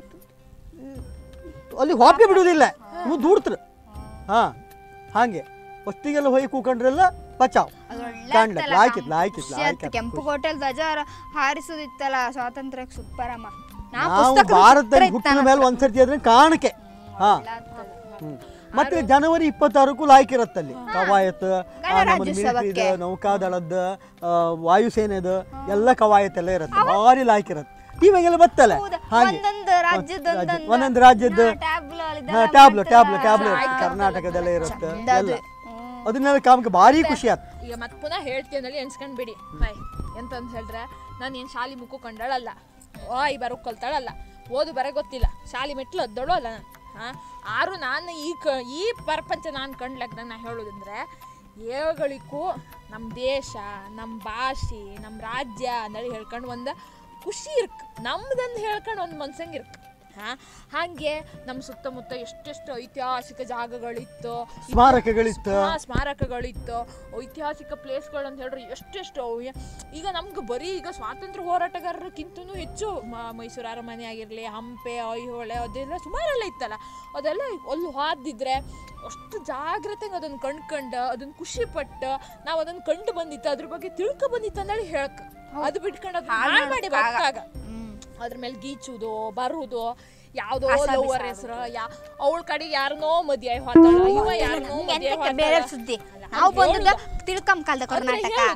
ಅಲ್ಲಿ ಹೋಪೆ ಬಿಡುವುದಿಲ್ಲ ನೀವು ದೂಡ್ತ್ರ ಹಾ ಹಾಗೆ ಫಸ್ಟಿಗೆಲ್ಲ ಹೋಗಿ ಕೂಕೊಂಡ್ರೆಲ್ಲ ಬಚಾವ್ ಕಾಣ್ಲ ಲಾಯ್ಕಿತ್ ಲಾಯ್ಕಿತ್ ಖುಷಿ ಆಯ್ತು. ಕೆಂಪು ಕೋಟೆಲ್ ಧ್ವಜ ಹಾರಿಸೋದಿತ್ತಲ್ಲ ಸ್ವಾತಂತ್ರ್ಯಕ್ಕೆ ಸೂಪರ್ ಅಮ್ಮ ನಾ ನಾವು ಪುಸ್ತಕ ಭಾರತದಲ್ಲಿ ಚಿತ್ರ ಹುಟ್ಟಿದ ಇತ್ತಲ್ಲ. ಮೇಲೆ ಒಂದ್ಸರ್ತಿ ಆದ್ರೆ ಕಾಣಕೆ ಹಾ ಹ್ಮ್. ಮತ್ತೆ ಜನವರಿ ಇಪ್ಪತ್ತಾರಕ್ಕೂ ಲಾಯ್ಕಿರತ್ತಲ್ಲಿ ಕವಾಯತ್ ಆ, ನಮ್ಮದು ಮಿಲಿಟರಿದ ನೌಕಾದಳದ ಆ, ವಾಯುಸೇನೆದ ಎಲ್ಲ ಕವಾಯತ್ ಎಲ್ಲ ಇರುತ್ತೆ ಭಾರಿ ಲಾಯ್ಕಿರತ್ತೆ ಇವಾಗೆಲ್ಲ ಬತ್ತಲ್ಲ ಹಾಗೆ ಒಂದೊಂದು ರಾಜ್ಯದ ರಾಜ್ಯ- ಒಂದೊಂದು ರಾಜ್ಯದ್ದು ಟ್ಯಾಬ್ಲು ಹಾ, ಟ್ಯಾಬ್ಲು ಟ್ಯಾಬ್ಲು ಟ್ಯಾಬ್ಲು ಇರುತ್ತೆ ಕರ್ನಾಟಕದಲ್ಲೇ ಇರುತ್ತೆ ಎಲ್ಲ ಅದನ್ನೆಲ್ಲ ಕಾಮಕ್ಕೆ ಭಾರಿ ಖುಷಿ ಆಯ್ತು ಈಗ ಮತ್ತೆ ಪುನಃ ಹೇಳ್ತೀನಿ ಅಲ್ಲಿ ಎಣ್ಸ್ಕೊಂಡ್ ಬಿಡಿ ಬಾಯ್ ಎಂತಂತ ಹೇಳ್ರೆ ನಾನು ಏನು ಶಾಲಿ ಮುಕ್ಕು ಕಂಡಳಲ್ಲ ಓಯ್ ಬರೋ ಕಲ್ತಾಳಲ್ಲ ಓದು ಬರ ಗೊತ್ತಿಲ್ಲ ಶಾಲಿ ಮೆಟ್ಲು ಅದ್ದಳು ಅಲ್ಲ ನಾನು ಹಾಂ ಆರು ನಾನು ಈ ಕ ಈ ಪ್ರಪಂಚ ನಾನು ಕಂಡ್ಲಕ್ ನಾನು ಹೇಳೋದಂದ್ರೆ ಏಗಳಿಗೂ ನಮ್ಮ ದೇಶ ನಮ್ಮ ಭಾಷೆ ನಮ್ಮ ರಾಜ್ಯ ಅಂದೇಳಿ ಹೇಳ್ಕೊಂಡು ಒಂದು ಖುಷಿ ಇರ್ಕ್ ನಮ್ದಂದು ಹೇಳ್ಕೊಂಡು ಒಂದು ಮನ್ಸಂಗೆ ಇರ್ಕ್ ಹಾಂ ಹಾಗೆ ನಮ್ಮ ಸುತ್ತಮುತ್ತ ಎಷ್ಟೆಷ್ಟು ಐತಿಹಾಸಿಕ ಜಾಗಗಳಿತ್ತು ಸ್ಮಾರಕಗಳಿತ್ತು ಹಾ, ಸ್ಮಾರಕಗಳಿತ್ತು ಐತಿಹಾಸಿಕ ಪ್ಲೇಸ್ಗಳು ಅಂತ ಹೇಳ್ರಿ ಎಷ್ಟೆಷ್ಟು ಅವು ಏ- ಈಗ ನಮ್ಗೆ ಬರೀ ಈಗ ಸ್ವಾತಂತ್ರ್ಯ ಹೋರಾಟಗಾರರಿಗಿಂತನೂ ಹೆಚ್ಚು ಮ- ಮೈಸೂರು ಅರಮನೆ ಆಗಿರಲಿ ಹಂಪೆ ಐಹೊಳೆ ಅದೆಲ್ಲ ಸುಮಾರೆಲ್ಲ ಇತ್ತಲ್ಲ ಅದೆಲ್ಲ ಅಲ್ಲಿ ಹೋದಿದ್ರೆ ಅಷ್ಟು ಜಾಗ್ರತೆಗೆ ಅದನ್ನು ಕಂಡ್ಕಂಡು ಅದನ್ನು ಖುಷಿ ಪಟ್ಟು ನಾವು ಅದನ್ನು ಕಂಡು ಬಂದಿತ್ತು ಅದ್ರ ಬಗ್ಗೆ ತಿಳ್ಕೊ ಬಂದಿತ್ತು ಅಂದೇಳಿ ಹೇಳ್ಕ ಅದು ಬಿಟ್ಕೊಂಡು ಅದನ್ನ ಹಾಳ್ ಮಾಡಿ ಬರ್ತಾಗ ಅದ್ರ ಮೇಲೆ ಗೀಚುದು ಬರುದು ಯಾವ್ದೋ ಲವರ್ ಹೆಸರು ಯಾ ಅವಳ ಕಡೆಗೆ ಯಾರನೋ ಮದ್ವೆ ಹೋತಾಳ ಇವ ಯಾರನೋ ಮದ್ವೆ ಎಂತಕ್ಕೆ ಬೇರೆ ಸುದ್ದಿ ನಾವು ಬಂದದ ತಿಳ್ಕಂ ಕಾಲ್ದ ಕರ್ನಾಟಕ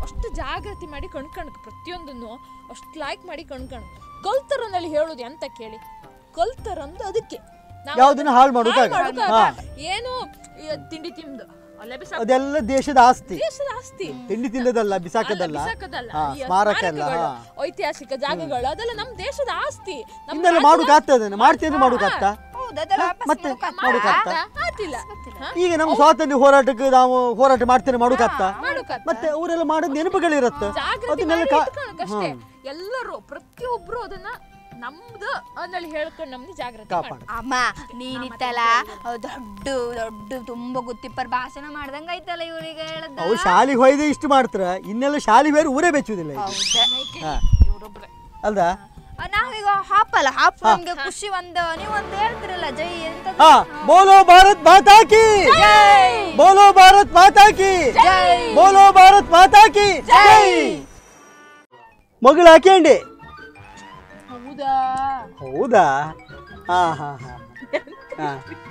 ಅಷ್ಟು ಜಾಗೃತಿ ಮಾಡಿ ಕಣ್ಕಣಕ್ ಪ್ರತಿಯೊಂದನ್ನು ಅಷ್ಟು ಲೈಕ್ ಮಾಡಿ ಕಣ್ಕಣಕ್ ಕಲ್ತರನಲ್ಲಿ ಹೇಳೋದು ಎಂತ ಕೇಳಿ ಕಲ್ತರಂದು ಅದಕ್ಕೆ ನಾವು ಯಾವ್ದನ್ನ ಹಾಳು ಮಾಡೋಕಾಗ ಹಾಳ್ ಮಾಡೋಕಾಗ. ಹಾ ಏನು ಈ ತಿಂಡಿ ತಿಂದು ಅಲ್ಲೇ ಬಿಸಾಕ ಅದೆಲ್ಲ ದೇಶದ ಆಸ್ತಿ ದೇಶದ ಆಸ್ತಿ ತಿಂಡಿ ತಿಂದದಲ್ಲ ಬಿಸಾಕದಲ್ಲ ಅಲ್ಲ, ಬಿಸಾಕದಲ್ಲ. ಹಾ, ಈ ಸ್ಮಾರಕ ಎಲ್ಲ ಸ್ಮಾರಕಗಳು, ಹಾ ಐತಿಹಾಸಿಕ ಜಾಗಗಳು ಅದೆಲ್ಲ ನಮ್ಮ ದೇಶದ ಆಸ್ತಿ ನಮ್ಮ ಇನ್ನೆಲ್ಲ ರಾಜ್ಯದ- ಮಾಡೋಕಾಗ್ತದೆ ಮಾಡ್ತೇನೆ ಮಾಡೋಕಾಗ್ತಾ ಹೌದು ಅದೆಲ್ಲ ವಾಪಸ್ ಮತ್ತೆ ಮಾಡೋಕಾಗ್ತದಾ? ಮಾಡೋಕಾಗ್ತಾ ಆತಿಲ್ಲ ಹಾ? ಈಗ ನಮ್ಮ ಸ್ವಾತಂತ್ರ್ಯ ಹೋರಾಟಕ್ಕೆ ನಾವು ಹೋರಾಟ ಮಾಡ್ತೇನೆ ಮಾಡೋಕಾಗ್ತಾ ಮಾಡೋಕಾಗ್ತಾ? ಮತ್ತೆ ಅವರೆಲ್ಲ ಮಾಡೋದ್ ನೆನಪುಗಳಿರತ್ತೆ ಜಾಗೃತಿ ಅದನ್ನೆಲ್ಲ ಮಾಡಿ ಕಾ- ಇಟ್ಕೊಳಕಷ್ಟೇ ಎಲ್ಲರೂ ಪ್ರತಿಯೊಬ್ರು ಅದನ್ನ ನಮ್ದು ಅನ್ನಲ್ಲಿ ಹೇಳ್ಕೊಂಡು ನಮ್ದು ಜಾಗೃತಿ ಕಾಪಾಡು ಮಾಡಿ ಅಮ್ಮ ನೀನಿತ್ತಲ್ಲ ಅವ್ ದೊಡ್ಡ ದೊಡ್ಡ ತುಂಬಾ ಗುತ್ತಿಪ್ಪರ್ ಭಾಷಣ ಮಾಡ್ದಂಗ ಐತಲ್ಲ ಇವ್ರಿಗೆ ಹೇಳದ ಅವ್ರು ಶಾಲೆಗೆ ಹೋಯ್ದೆ ಇಷ್ಟು ಮಾಡ್ತಾರ ಇನ್ನೆಲ್ಲ ಶಾಲೆಗೆ ಬೇರೆ ಊರೇ ಬೆಚ್ಚುದಿಲ್ಲ ಈಗ. ಹಾ. ಇವ್ರೊಬ್ರೆ ಅಲ್ದಾ ನಾವೀಗ ಹಾಪಲ್ಲ ಹಾಪ್ ನಮ್ಗೆ ಖುಷಿ ಒಂದು ನೀವು ಒಂದು ಹೇಳ್ತಿರಲ್ಲ ಜೈ ಎಂತ ಹಾ ಬೋಲೋ ಭಾರತ್ ಮಾತಾ ಕಿ ಬೋಲೋ ಭಾರತ್ ಮಾತಾ ಕಿ ಬೋಲೋ ಭಾರತ್ ಮಾತಾ ಕಿ ಜೈ ಮಗಳು ಹಾಕ್ಯಂಡಿ ಹೌದಾ ಹೌದಾ ಹಾ ಹಾ ಹಾ ಹಾ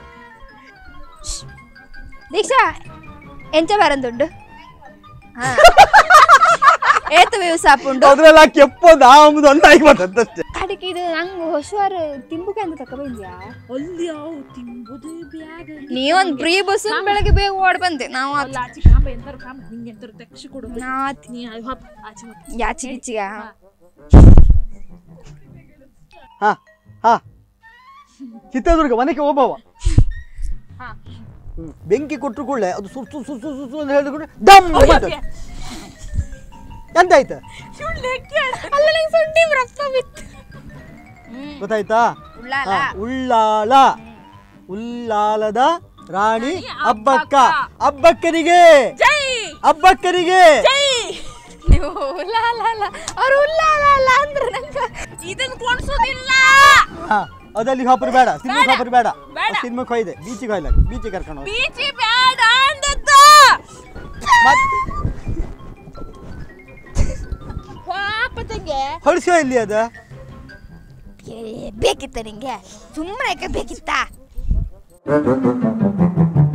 ದೀಕ್ಷಾ ಎಂಚ ಬರಂದುಂಡು ಹಾ ಏತು ವ್ಯವಸಾಪುಂಡು ಅದ್ರೆಲ್ಲ ಕೆಪ್ಪೊಂದು ಆ ಅಂಬುದು ಅಂತ ಆಗಿ ಬರ್ತದಷ್ಟೇ ಕಡೆಗೆ ಇದು ನಂಗೆ ಹೊಸವಾರ ತಿಂಬುಕೆ ಅಂತ ತಕ ಬಂದ್ಯಾ ಅಲ್ಲಿ ಅವು ತಿಂಬುದು ಬ್ಯಾಗ್ ನೀವೊಂದ್ ಪ್ರೀ ಬಸ್ ಬೆಳಗ್ಗೆ ಬೇಗ ಓಡ್ ಬಂದೆ ನಾವು ಅಲ್ಲ ಆಚೆ ಕಾಂಬ ಎಂತಾರು ಕಾಂಬ ನಿಂಗೆ ಎಂತಾರು ತೆಕ್ಷಿ ಕೊಡು ನಾತ್ ನೀ ಅದು ಹಪ್ ಆಚೆ ಹೋಗ್. ಯಾಚಿ ಗಿಚ್ಚಿಗ ಹಾ ಹಾ ಚಿತ್ರದುರ್ಗ ಮನೆಗೆ ಒಬ್ಬವ ಹಾ. ಹ್ಮ್. ಬೆಂಕಿ ಕೊಟ್ಟರು ಕೂಡಲೇ ಅದು ಸುರ್ ಸುರ್ ಸುರ್ ಸುರ್ ಸುರ್ ಅಂತ ಹೇಳಿದ್ರೆ ದಮ್ ಅಂತ ಎಂತ ಆಯ್ತು ಅಲ್ಲ ನಂಗೆ ಸುಂಟಿ ರಕ್ತ ಬಿತ್ತು ಗೊತ್ತಾಯ್ತಾ ಉಳ್ಳಾಲ ಹಾ, ಉಳ್ಳಾಲ ಉಳ್ಳಾಲದ ರಾಣಿ ಅಬ್ಬಕ್ಕ ಅಬ್ಬಕ್ಕನಿಗೆ ಅಬ್ಬಕ್ಕನಿಗೆ ನೀವು ಉಳ್ಳಾಲ ಅಲ್ಲ ಅವ್ರು ಉಳ್ಳಾಲ ಅಲ್ಲ ಅಂದ್ರೆ ನಂಗೆ ಇದನ್ನ ಕೊಡ್ಸೋದಿಲ್ಲ ಹಾ ಅದಲ್ಲಿ ಹಾಪರ್ ಬೇಡ ಸಿನಿಮಾ ಹಾಪರ್ ಬೇಡ ಬೇಡ. ಸಿನಿಮಾಕ್ಕೆ ಹೋಯ್ದೆ ಬೀಚಿಗೆ ಹೋಯ್ಲ ಬೀಚಿಗೆ ಕರ್ಕೊಂಡು ಹೋಗಿ ಬೀಚಿ ಬ್ಯಾಡ ಅಂದದ್ದು ಪಾಪದಂಗೆ ಹೊಳಿಸೋ ಇಲ್ಲಿ ಅದ ಏ, ಬೇಕಿತ್ತ ನಿಂಗೆ ಸುಮ್ಮನೆ ಬೇಕಿತ್ತಾ